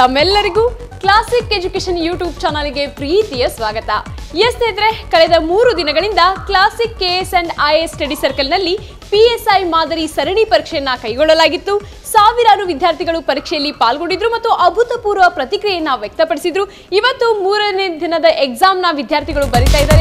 ತಮ್ಮೆಲ್ಲರಿಗೂ classic education YouTube ಚಾನಲ್ಗೆ ಪ್ರೀತಿಯ ಸ್ವಾಗತ ಎಸ್ ಸ್ನೇಹಿತರೆ ಕಳೆದ ಮೂರು ದಿನಗಳಿಂದ Classic KS and IS study ಸರ್ಕಲ್ನಲ್ಲಿ ಪಿಎಸ್ಐ ಮಾದರಿ ಸರಣಿ ಪರೀಕ್ಷೆಯನ್ನ ಕೈಗೊಳ್ಳಲಾಗಿತ್ತು ಸಾವಿರಾರು ವಿದ್ಯಾರ್ಥಿಗಳು ಪರೀಕ್ಷೆಯಲ್ಲಿ ಪಾಲ್ಗೊಂಡಿದ್ರು ಮತ್ತು ಅಭೂತಪೂರ್ವ ಪ್ರತಿಕ್ರಿಯೆಯನ್ನ ವ್ಯಕ್ತಪಡಿಸಿದ್ರು ಇವತ್ತು ಮೂರನೇ ದಿನದ ಎಕ್ಸಾಮ್ನ ವಿದ್ಯಾರ್ಥಿಗಳು ಬರಿತಾ ಇದ್ದಾರೆ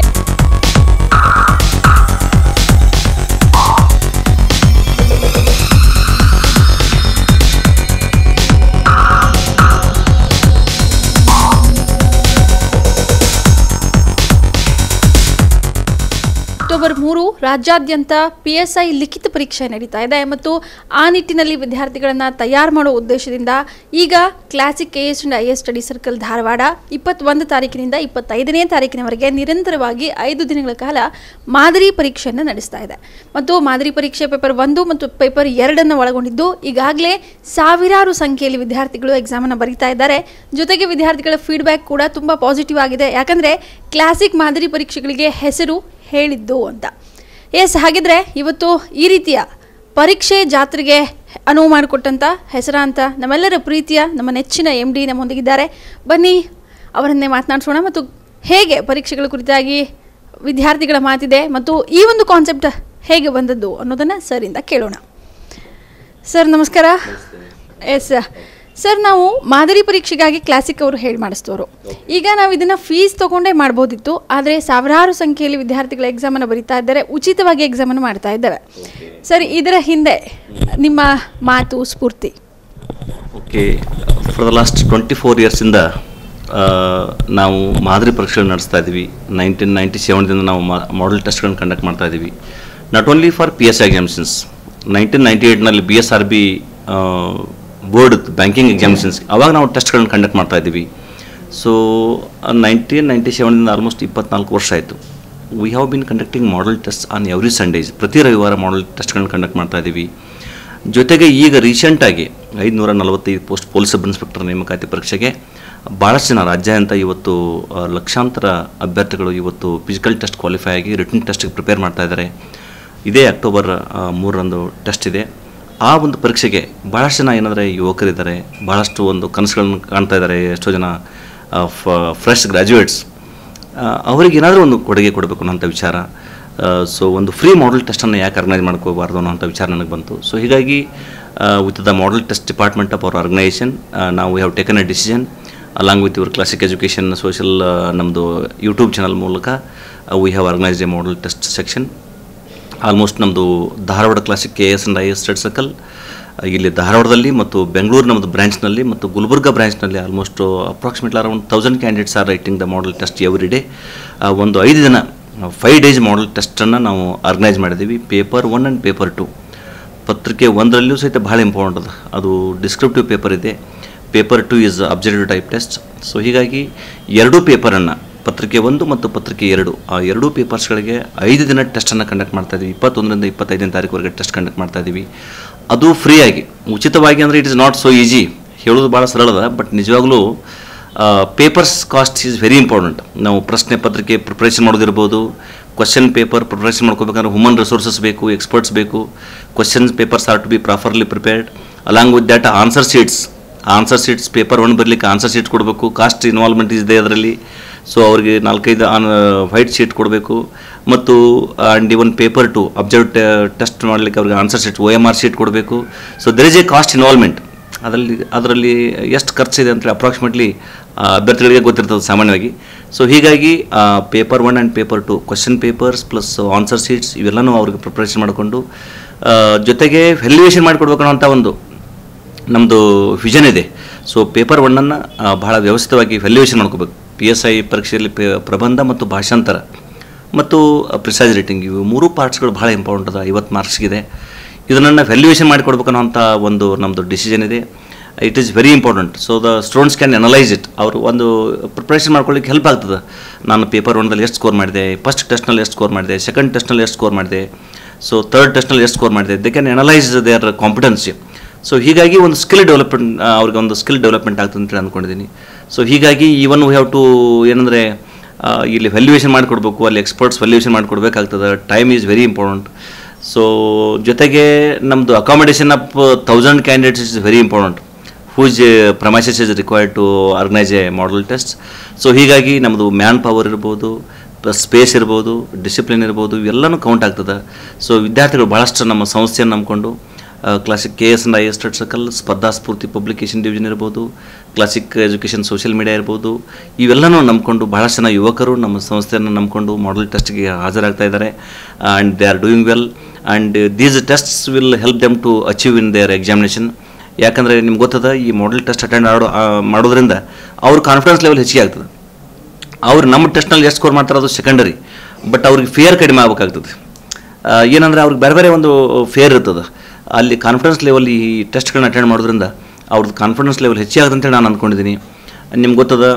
ಅಕ್ಟೋಬರ್ ಮೂರು ರಾಜ್ಯಾದ್ಯಂತ ಪಿ ಎಸ್ ಐ ಲಿಖಿತ ಪರೀಕ್ಷೆ ನಡೀತಾ ಇದೆ ಮತ್ತು ಆ ನಿಟ್ಟಿನಲ್ಲಿ ವಿದ್ಯಾರ್ಥಿಗಳನ್ನು ತಯಾರು ಮಾಡೋ ಉದ್ದೇಶದಿಂದ ಈಗ Classic K S and I S study circle Dharwad ಇಪ್ಪತ್ತೊಂದು ತಾರೀಕಿನಿಂದ ಇಪ್ಪತ್ತೈದನೇ ತಾರೀಕಿನವರೆಗೆ ನಿರಂತರವಾಗಿ ಐದು ದಿನಗಳ ಕಾಲ ಮಾದರಿ ಪರೀಕ್ಷೆಯನ್ನು ನಡೆಸ್ತಾ ಇದೆ ಮತ್ತು ಮಾದರಿ ಪರೀಕ್ಷೆ ಪೇಪರ್ ಒಂದು ಮತ್ತು ಪೇಪರ್ ಎರಡನ್ನು ಒಳಗೊಂಡಿದ್ದು ಈಗಾಗಲೇ ಸಾವಿರಾರು ಸಂಖ್ಯೆಯಲ್ಲಿ ವಿದ್ಯಾರ್ಥಿಗಳು ಎಕ್ಸಾಮನ್ನು ಬರೀತಾ ಇದ್ದಾರೆ ಜೊತೆಗೆ ವಿದ್ಯಾರ್ಥಿಗಳ ಫೀಡ್ಬ್ಯಾಕ್ ಕೂಡ ತುಂಬ ಪಾಸಿಟಿವ್ ಆಗಿದೆ ಯಾಕಂದರೆ ಕ್ಲಾಸಿಕ್ ಮಾದರಿ ಪರೀಕ್ಷೆಗಳಿಗೆ ಹೆಸರು ಹೇಳಿದ್ದು ಅಂತ ಎಸ್ ಹಾಗಿದ್ರೆ ಇವತ್ತು ಈ ರೀತಿಯ ಪರೀಕ್ಷೆ ಜಾತ್ರೆಗೆ ಅನುವು ಮಾಡಿಕೊಟ್ಟಂಥ ಹೆಸರಾಂತ ನಮ್ಮೆಲ್ಲರ ಪ್ರೀತಿಯ ನಮ್ಮ ನೆಚ್ಚಿನ ಎಮ್ ಡಿ ನಮ್ಮೊಂದಿಗಿದ್ದಾರೆ ಬನ್ನಿ ಅವರನ್ನೇ ಮಾತನಾಡಿಸೋಣ ಮತ್ತು ಹೇಗೆ ಪರೀಕ್ಷೆಗಳ ಕುರಿತಾಗಿ ವಿದ್ಯಾರ್ಥಿಗಳ ಮಾತಿದೆ ಮತ್ತು ಈ ಒಂದು ಕಾನ್ಸೆಪ್ಟ್ ಹೇಗೆ ಬಂದದ್ದು ಅನ್ನೋದನ್ನು ಸರಿಂದ ಕೇಳೋಣ ಸರ್ ನಮಸ್ಕಾರ ಎಸ್ ಸರ್ ನಾವು ಮಾದರಿ ಪರೀಕ್ಷೆಗಾಗಿ ಕ್ಲಾಸಿಕ್ ಅವರು ಹೇಳಿ ಮಾಡಿಸ್ತವರು ಈಗ ನಾವು ಇದನ್ನ ಫೀಸ್ ತಗೊಂಡೇ ಮಾಡ್ಬೋದಿತ್ತು ಆದರೆ ಸಾವಿರಾರು ಸಂಖ್ಯೆಯಲ್ಲಿ ವಿದ್ಯಾರ್ಥಿಗಳ ಎಕ್ಸಾಮನ್ನು ಬರೀತಾ ಇದ್ದಾರೆ ಉಚಿತವಾಗಿ ಎಕ್ಸಾಮನ್ನು ಮಾಡ್ತಾ ಇದ್ದೇವೆ ಸರ್ ಇದರ ಹಿಂದೆ ನಿಮ್ಮ ಮಾತು ಸ್ಫೂರ್ತಿ okay for the last twenty four ಇಯರ್ಸಿಂದ ನಾವು ಮಾದರಿ ಪರೀಕ್ಷೆಗಳು ನಡೆಸ್ತಾ ಇದ್ದೀವಿ ನೈನ್ಟೀನ್ ನೈಂಟಿ ಸೆವೆನ್ದಿಂದ ನಾವು ಮಾಡೆಲ್ ಟೆಸ್ಟ್ಗಳನ್ನು ಕಂಡಕ್ಟ್ ಮಾಡ್ತಾ ಇದ್ದೀವಿ not only for P S examinations nineteen ninety ಏಯ್ಟ್ನಲ್ಲಿ B S R B board banking examinations ಅವಾಗ ನಾವು ಟೆಸ್ಟ್ಗಳನ್ನು ಕಂಡಕ್ಟ್ ಮಾಡ್ತಾ ಇದ್ದೀವಿ ಸೊ ನೈನ್ಟೀನ್ ನೈಂಟಿ ಸೆವೆನ್ದಿಂದ ಆಲ್ಮೋಸ್ಟ್ ಇಪ್ಪತ್ನಾಲ್ಕು ವರ್ಷ ಆಯಿತು we have been conducting model test on every Sundays ಪ್ರತಿ ರವಿವಾರ ಮಾಡೆಲ್ ಟೆಸ್ಟ್ಗಳನ್ನು ಕಂಡಕ್ಟ್ ಮಾಡ್ತಾ ಇದ್ದೀವಿ ಜೊತೆಗೆ ಈಗ ರೀಸೆಂಟಾಗಿ ಐದುನೂರ ನಲವತ್ತೈದು ಪೋಸ್ಟ್ ಪೊಲೀಸ್ ಸಬ್ ಇನ್ಸ್ಪೆಕ್ಟರ್ ನೇಮಕಾತಿ ಪರೀಕ್ಷೆಗೆ ಭಾಳಷ್ಟು ಜನ ರಾಜ್ಯಾದ್ಯಂತ ಇವತ್ತು ಆ, ಲಕ್ಷಾಂತರ ಅಭ್ಯರ್ಥಿಗಳು ಇವತ್ತು ಫಿಸಿಕಲ್ ಟೆಸ್ಟ್ ಕ್ವಾಲಿಫೈ ಆಗಿ ರಿಟರ್ನ್ ಟೆಸ್ಟ್ಗೆ ಪ್ರಿಪೇರ್ ಮಾಡ್ತಾ ಇದ್ದಾರೆ ಇದೇ ಅಕ್ಟೋಬರ್ ಆ, ಮೂರರಂದು ಟೆಸ್ಟ್ ಇದೆ ಆ ಒಂದು ಪರೀಕ್ಷೆಗೆ ಭಾಳಷ್ಟು ಜನ ಏನಂದರೆ ಯುವಕರಿದ್ದಾರೆ ಭಾಳಷ್ಟು ಒಂದು ಕನಸುಗಳನ್ನು ಕಾಣ್ತಾ ಇದ್ದಾರೆ ಎಷ್ಟೋ ಜನ ಫ್ರೆಶ್ ಗ್ರ್ಯಾಜುಯೇಟ್ಸ್ ಅವರಿಗೆ ಏನಾದರೂ ಒಂದು ಕೊಡುಗೆ ಕೊಡಬೇಕು ಅನ್ನೋಂಥ ವಿಚಾರ ಸೊ ಒಂದು ಫ್ರೀ ಮಾಡೆಲ್ ಟೆಸ್ಟನ್ನು ಯಾಕೆ ಆರ್ಗನೈಸ್ ಮಾಡ್ಕೋಬಾರ್ದು ಅನ್ನೋಂಥ ವಿಚಾರ ನನಗೆ ಬಂತು ಸೊ ಹೀಗಾಗಿ with the model test department of our organization ನಾವು have taken a decision along with your Classic education social ನಮ್ಮದು ಯೂಟ್ಯೂಬ್ ಚಾನಲ್ ಮೂಲಕ we have organized a model test section almost ನಮ್ಮದು Dharwad Classic K S and I S study circle ಇಲ್ಲಿ ಧಾರವಾಡದಲ್ಲಿ ಮತ್ತು ಬೆಂಗಳೂರು ನಮ್ಮದು ಬ್ರಾಂಚ್ನಲ್ಲಿ ಮತ್ತು ಗುಲ್ಬರ್ಗ ಬ್ರಾಂಚ್ನಲ್ಲಿ almost approximately around thousand candidates are writing the model test every day ಒಂದು ಐದು ದಿನ ಫೈವ್ ಡೇಸ್ ಮಾಡೆಲ್ ಟೆಸ್ಟನ್ನು ನಾವು ಆರ್ಗನೈಸ್ ಮಾಡಿದ್ದೀವಿ paper one and paper two ಪತ್ರಿಕೆ ಒಂದರಲ್ಲಿಯೂ ಸಹಿತ ಭಾಳ ಇಂಪಾರ್ಟೆಂಟ್ ಅದು ಅದು ಡಿಸ್ಕ್ರಿಪ್ಟಿವ್ ಪೇಪರ್ ಇದೆ paper two is objective type test so ಹೀಗಾಗಿ ಎರಡೂ ಪೇಪರನ್ನು ಪತ್ರಿಕೆ ಒಂದು ಮತ್ತು ಪತ್ರಿಕೆ ಎರಡು ಆ ಎರಡೂ ಪೇಪರ್ಸ್ಗಳಿಗೆ ಐದು ದಿನ ಟೆಸ್ಟನ್ನು ಕಂಡಕ್ಟ್ ಮಾಡ್ತಾ ಇದ್ದೀವಿ ಇಪ್ಪತ್ತೊಂದರಿಂದ ಇಪ್ಪತ್ತೈದನೇ ತಾರೀಕುವರೆಗೆ ಟೆಸ್ಟ್ ಕಂಡಕ್ಟ್ ಮಾಡ್ತಾ ಇದ್ದೀವಿ ಅದು ಫ್ರೀಯಾಗಿ ಉಚಿತವಾಗಿ ಅಂದರೆ it is not so easy ಹೇಳೋದು ಭಾಳ ಸರಳದ ಬಟ್ ನಿಜವಾಗ್ಲೂ papers cost is very important ನಾವು ಪ್ರಶ್ನೆ ಪತ್ರಿಕೆ ಪ್ರಿಪ್ರೇಷನ್ ಮಾಡೋದಿರ್ಬೋದು ಕ್ವಶನ್ ಪೇಪರ್ ಪ್ರಿಪ್ರೇಷನ್ ಮಾಡ್ಕೋಬೇಕಂದ್ರೆ ಹ್ಯೂಮನ್ ರಿಸೋರ್ಸಸ್ ಬೇಕು ಎಕ್ಸ್ಪರ್ಟ್ಸ್ ಬೇಕು questions papers are to be properly prepared along with that answer sheets answer sheets paper one ಬರಲಿಕ್ಕೆ ಆನ್ಸರ್ ಶೀಟ್ ಕೊಡಬೇಕು ಕಾಸ್ಟ್ ಇನ್ವಾಲ್ವ್ಮೆಂಟ್ ಇದೆ ಅದರಲ್ಲಿ ಸೊ ಅವರಿಗೆ ನಾಲ್ಕೈದು ಆನ್ ವೈಟ್ ಶೀಟ್ ಕೊಡಬೇಕು ಮತ್ತು and even paper two objective test ಮಾಡಲಿಕ್ಕೆ ಅವ್ರಿಗೆ answer sheet O M R sheet ಕೊಡಬೇಕು so there is a cost involvement ಅದರಲ್ಲಿ ಅದರಲ್ಲಿ ಎಷ್ಟು ಖರ್ಚಿದೆ ಅಂತ ಅಪ್ರಾಕ್ಸಿಮೇಟ್ಲಿ ಅಭ್ಯರ್ಥಿಗಳಿಗೆ ಗೊತ್ತಿರ್ತದೆ ಸಾಮಾನ್ಯವಾಗಿ ಸೊ ಹೀಗಾಗಿ paper one and paper two question papers plus answer sheets ಇವೆಲ್ಲನೂ ಅವ್ರಿಗೆ ಪ್ರಿಪ್ರೇಷನ್ ಮಾಡಿಕೊಂಡು ಆ, ಜೊತೆಗೆ ವ್ಯಾಲ್ಯೂಯೇಷನ್ ಮಾಡಿಕೊಡ್ಬೇಕು ಅನ್ನೋಂಥ ಒಂದು ನಮ್ಮದು ವಿಷನ್ ಇದೆ ಸೊ ಪೇಪರ್ ಒನ್ನನ್ನು ಬಹಳ ವ್ಯವಸ್ಥಿತವಾಗಿ ವ್ಯಾಲ್ಯೂಯೇಷನ್ ಮಾಡ್ಕೋಬೇಕು ಪಿ ಎಸ್ ಐ ಪರೀಕ್ಷೆಯಲ್ಲಿ ಪೇ ಪ್ರಬಂಧ ಮತ್ತು ಭಾಷಾಂತರ ಮತ್ತು ಪ್ರಿಸೈಸ್ ರೇಟಿಂಗ್ ಇವು ಮೂರು ಪಾರ್ಟ್ಸ್ಗಳು ಭಾಳ ಇಂಪಾರ್ಟೆಂಟ್ ಅದ ಐವತ್ತು ಮಾರ್ಕ್ಸ್ಗಿದೆ ಇದನ್ನು ವ್ಯಾಲ್ಯೂಯೇಷನ್ ಮಾಡಿಕೊಡ್ಬೇಕು ಅನ್ನೋಂಥ ಒಂದು ನಮ್ಮದು ಡಿಸಿಷನ್ ಇದೆ it is very important so the students can analyse it ಅವರು ಒಂದು ಪ್ರಿಪ್ರೇಷನ್ ಮಾಡ್ಕೊಳ್ಳಿಕ್ಕೆ ಹೆಲ್ಪ್ ಆಗ್ತದೆ ನಾನು ಪೇಪರ್ ಒನ್ದಲ್ಲಿ ಎಷ್ಟು ಸ್ಕೋರ್ ಮಾಡಿದೆ ಫಸ್ಟ್ ಟೆಸ್ಟ್ನಲ್ಲಿ ಎಷ್ಟು ಸ್ಕೋರ್ ಮಾಡಿದೆ ಸೆಕೆಂಡ್ ಟೆಸ್ಟ್ನಲ್ಲಿ ಎಷ್ಟು ಸ್ಕೋರ್ ಮಾಡಿದೆ ಸೊ ಥರ್ಡ್ ಟೆಸ್ಟ್ನಲ್ಲಿ ಎಷ್ಟು ಸ್ಕೋರ್ ಮಾಡಿದೆ they can analyse their competency so ಹೀಗಾಗಿ ಒಂದು ಸ್ಕಿಲ್ ಡೆವಲಪ್ಮೆಂಟ್ ಅವ್ರಿಗೆ ಒಂದು ಸ್ಕಿಲ್ ಡೆವಲಪ್ಮೆಂಟ್ ಆಗ್ತದೆ ಅಂತ ಅಂದ್ಕೊಂಡಿದ್ದೀನಿ ಸೊ ಹೀಗಾಗಿ ಈವನ್ ವಿ ಹ್ಯಾವ್ ಟು ಏನಂದರೆ ಇಲ್ಲಿ ವ್ಯಾಲ್ಯೂಯೇಷನ್ ಮಾಡಿಕೊಡ್ಬೇಕು ಅಲ್ಲಿ ಎಕ್ಸ್ಪರ್ಟ್ಸ್ ವ್ಯಾಲ್ಯೂಯೇಷನ್ ಮಾಡಿಕೊಡ್ಬೇಕಾಗ್ತದೆ time is very important so ಜೊತೆಗೆ ನಮ್ಮದು accommodation of thousand candidates is very important whose premises is required to organize a model test so ಹೀಗಾಗಿ ನಮ್ಮದು ಮ್ಯಾನ್ ಪವರ್ ಇರ್ಬೋದು ಸ್ಪೇಸ್ ಇರ್ಬೋದು ಡಿಸಿಪ್ಲಿನ್ ಇರ್ಬೋದು ಇವೆಲ್ಲನೂ ಕೌಂಟ್ ಆಗ್ತದೆ ಸೊ ವಿದ್ಯಾರ್ಥಿಗಳು ಭಾಳಷ್ಟು ನಮ್ಮ ಸಂಸ್ಥೆಯನ್ನು ನಂಬ್ಕೊಂಡು Classic K S and I S study circle ಸ್ಪರ್ಧಾ ಸ್ಫೂರ್ತಿ ಪಬ್ಲಿಕೇಶನ್ ಡಿವಿಷನ್ ಇರ್ಬೋದು ಕ್ಲಾಸಿಕ್ ಎಜುಕೇಷನ್ ಸೋಷಿಯಲ್ ಮೀಡಿಯಾ ಇರ್ಬೋದು ಇವೆಲ್ಲನೂ ನಂಬ್ಕೊಂಡು ಭಾಳಷ್ಟು ಜನ ಯುವಕರು ನಮ್ಮ ಸಂಸ್ಥೆಯನ್ನು ನಂಬ್ಕೊಂಡು ಮಾಡಲ್ ಟೆಸ್ಟ್ಗೆ ಹಾಜರಾಗ್ತಾ ಇದ್ದಾರೆ and they are doing well and these tests will help them to achieve in their examination ಯಾಕಂದರೆ ನಿಮ್ಗೆ ಗೊತ್ತದ ಈ ಮಾಡಲ್ ಟೆಸ್ಟ್ ಅಟೆಂಡ್ ಮಾಡೋ ಆ, ಮಾಡೋದ್ರಿಂದ ಅವ್ರ ಕಾನ್ಫಿಡೆನ್ಸ್ ಲೆವೆಲ್ ಹೆಚ್ಚಿಗೆ ಆಗ್ತದೆ ಅವ್ರು ನಮ್ಮ ಟೆಸ್ಟ್ನಲ್ಲಿ ಎಷ್ಟು ಸ್ಕೋರ್ ಮಾಡ್ತಾರೆ ಅದು ಸೆಕೆಂಡರಿ ಬಟ್ ಅವ್ರಿಗೆ ಫೇರ್ ಕಡಿಮೆ ಆಗ್ಬೇಕಾಗ್ತದೆ ಆ, ಏನಂದರೆ ಅವ್ರಿಗೆ ಬೇರೆ ಬೇರೆ ಒಂದು ಫೇರ್ ಇರ್ತದೆ ಅಲ್ಲಿ ಕಾನ್ಫಿಡೆನ್ಸ್ ಲೆವೆಲ್ ಈ ಟೆಸ್ಟ್ಗಳನ್ನ ಅಟೆಂಡ್ ಮಾಡೋದ್ರಿಂದ ಅವ್ರದ್ದು ಕಾನ್ಫಿಡೆನ್ಸ್ ಲೆವೆಲ್ ಹೆಚ್ಚಾಗುತ್ತೆ ಅಂತೇಳಿ ನಾನು ಅಂದ್ಕೊಂಡಿದ್ದೀನಿ ನಿಮ್ಗೆ ಗೊತ್ತದ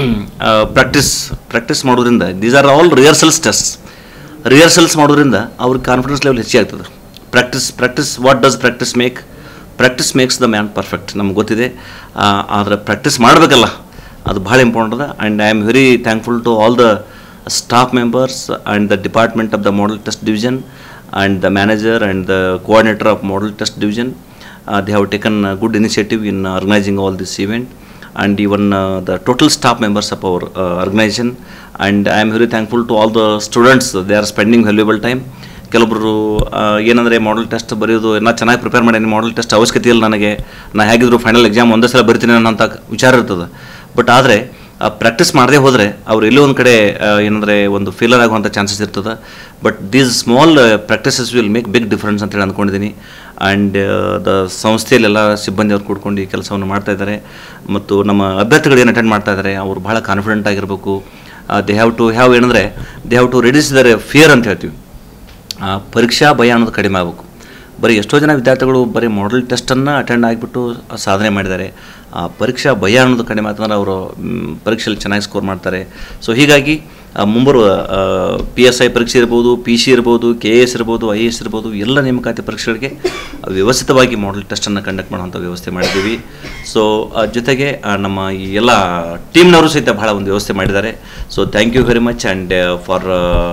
ಪ್ರಾಕ್ಟೀಸ್ ಪ್ರಾಕ್ಟೀಸ್ ಮಾಡೋದ್ರಿಂದ these are all rehearsals test rehearsals ಮಾಡೋದ್ರಿಂದ ಅವ್ರಿಗೆ ಕಾನ್ಫಿಡೆನ್ಸ್ ಲೆವೆಲ್ ಹೆಚ್ಚಾಗ್ತದೆ practice practice what does practice make practice makes the man perfect ನಮ್ಗೆ ಗೊತ್ತಿದೆ ಆದರೆ ಪ್ರಾಕ್ಟೀಸ್ ಮಾಡಬೇಕಲ್ಲ ಅದು ಭಾಳ ಇಂಪಾರ್ಟೆಂಟ್ ಅದ and I am very thankful to all the staff members and the department of the model test division and the manager and the coordinator of model test division they have taken good initiative in organizing all this event and even uh, the total staff members of our uh, organization and I am very thankful to all the students they are spending valuable time ಕೆಲವೊಬ್ಬರು ಏನಂದರೆ ಮಾಡಲ್ test ಬರೆಯೋದು ಎಲ್ಲ ಚೆನ್ನಾಗಿ prepare ಮಾಡೀನಿ ಮಾಡಲ್ test ಅವಶ್ಯಕತೆ ಇಲ್ಲ ನನಗೆ ನಾ ಹೇಗಿದ್ರು ಫೈನಲ್ ಎಕ್ಸಾಮ್ ಒಂದೇ ಸಲ ಬರಿತೀನಿ ಅನ್ನೋಂಥ ವಿಚಾರ ಇರ್ತದೆ ಬಟ್ ಆದರೆ ಪ್ರಾಕ್ಟೀಸ್ ಮಾಡದೇ ಹೋದರೆ ಅವ್ರು ಎಲ್ಲೋ ಒಂದು ಕಡೆ ಆ, ಏನಂದರೆ ಒಂದು ಫೇಲರ್ ಆಗುವಂಥ ಚಾನ್ಸಸ್ ಇರ್ತದೆ but these small practices will make big difference ಅಂತೇಳಿ ಅಂದ್ಕೊಂಡಿದ್ದೀನಿ ಆ್ಯಂಡ್ ದ ಸಂಸ್ಥೆಯಲ್ಲೆಲ್ಲ ಸಿಬ್ಬಂದಿಯವ್ರು ಕೂಡ್ಕೊಂಡು ಈ ಕೆಲಸವನ್ನು ಮಾಡ್ತಾ ಇದ್ದಾರೆ ಮತ್ತು ನಮ್ಮ ಅಭ್ಯರ್ಥಿಗಳು ಏನು ಅಟೆಂಡ್ ಮಾಡ್ತಾ ಇದ್ದಾರೆ ಅವರು ಭಾಳ ಕಾನ್ಫಿಡೆಂಟ್ ಆಗಿರಬೇಕು ದೇ ಹ್ಯಾವ್ ಟು ಹ್ಯಾವ್ ಏನಂದರೆ they have to reduce their fear ಅಂತ ಹೇಳ್ತೀವಿ ಆ, ಪರೀಕ್ಷಾ ಭಯ ಅನ್ನೋದು ಕಡಿಮೆ ಆಗಬೇಕು ಬರೀ ಎಷ್ಟೋ ಜನ ವಿದ್ಯಾರ್ಥಿಗಳು ಬರೀ ಮಾಡಲ್ ಟೆಸ್ಟನ್ನು ಅಟೆಂಡ್ ಆಗಿಬಿಟ್ಟು ಸಾಧನೆ ಮಾಡಿದ್ದಾರೆ ಆ ಪರೀಕ್ಷಾ ಭಯ ಅನ್ನೋದು ಕಡಿಮೆ ಆತಂದ್ರೆ ಅವರು ಮ್, ಪರೀಕ್ಷೆಯಲ್ಲಿ ಚೆನ್ನಾಗಿ ಸ್ಕೋರ್ ಮಾಡ್ತಾರೆ ಸೊ ಹೀಗಾಗಿ ಆ, ಮುಂಬರುವ ಪಿ ಎಸ್ ಐ ಪರೀಕ್ಷೆ ಇರ್ಬೋದು ಪಿ ಸಿ ಇರ್ಬೋದು ಕೆ ಎ ಎಸ್ ಇರ್ಬೋದು ಐ ಎ ಎಸ್ ಇರ್ಬೋದು ಎಲ್ಲ ನೇಮಕಾತಿ ಪರೀಕ್ಷೆಗಳಿಗೆ ವ್ಯವಸ್ಥಿತವಾಗಿ ಮಾಡಲ್ ಟೆಸ್ಟನ್ನು ಕಂಡಕ್ಟ್ ಮಾಡುವಂಥ ವ್ಯವಸ್ಥೆ ಮಾಡಿದ್ದೀವಿ ಸೊ ಜೊತೆಗೆ ಆ, ನಮ್ಮ ಈ ಎಲ್ಲ ಟೀಮ್ನವರು ಸಹಿತ ಬಹಳ ಒಂದು ವ್ಯವಸ್ಥೆ ಮಾಡಿದ್ದಾರೆ so thank you very much and for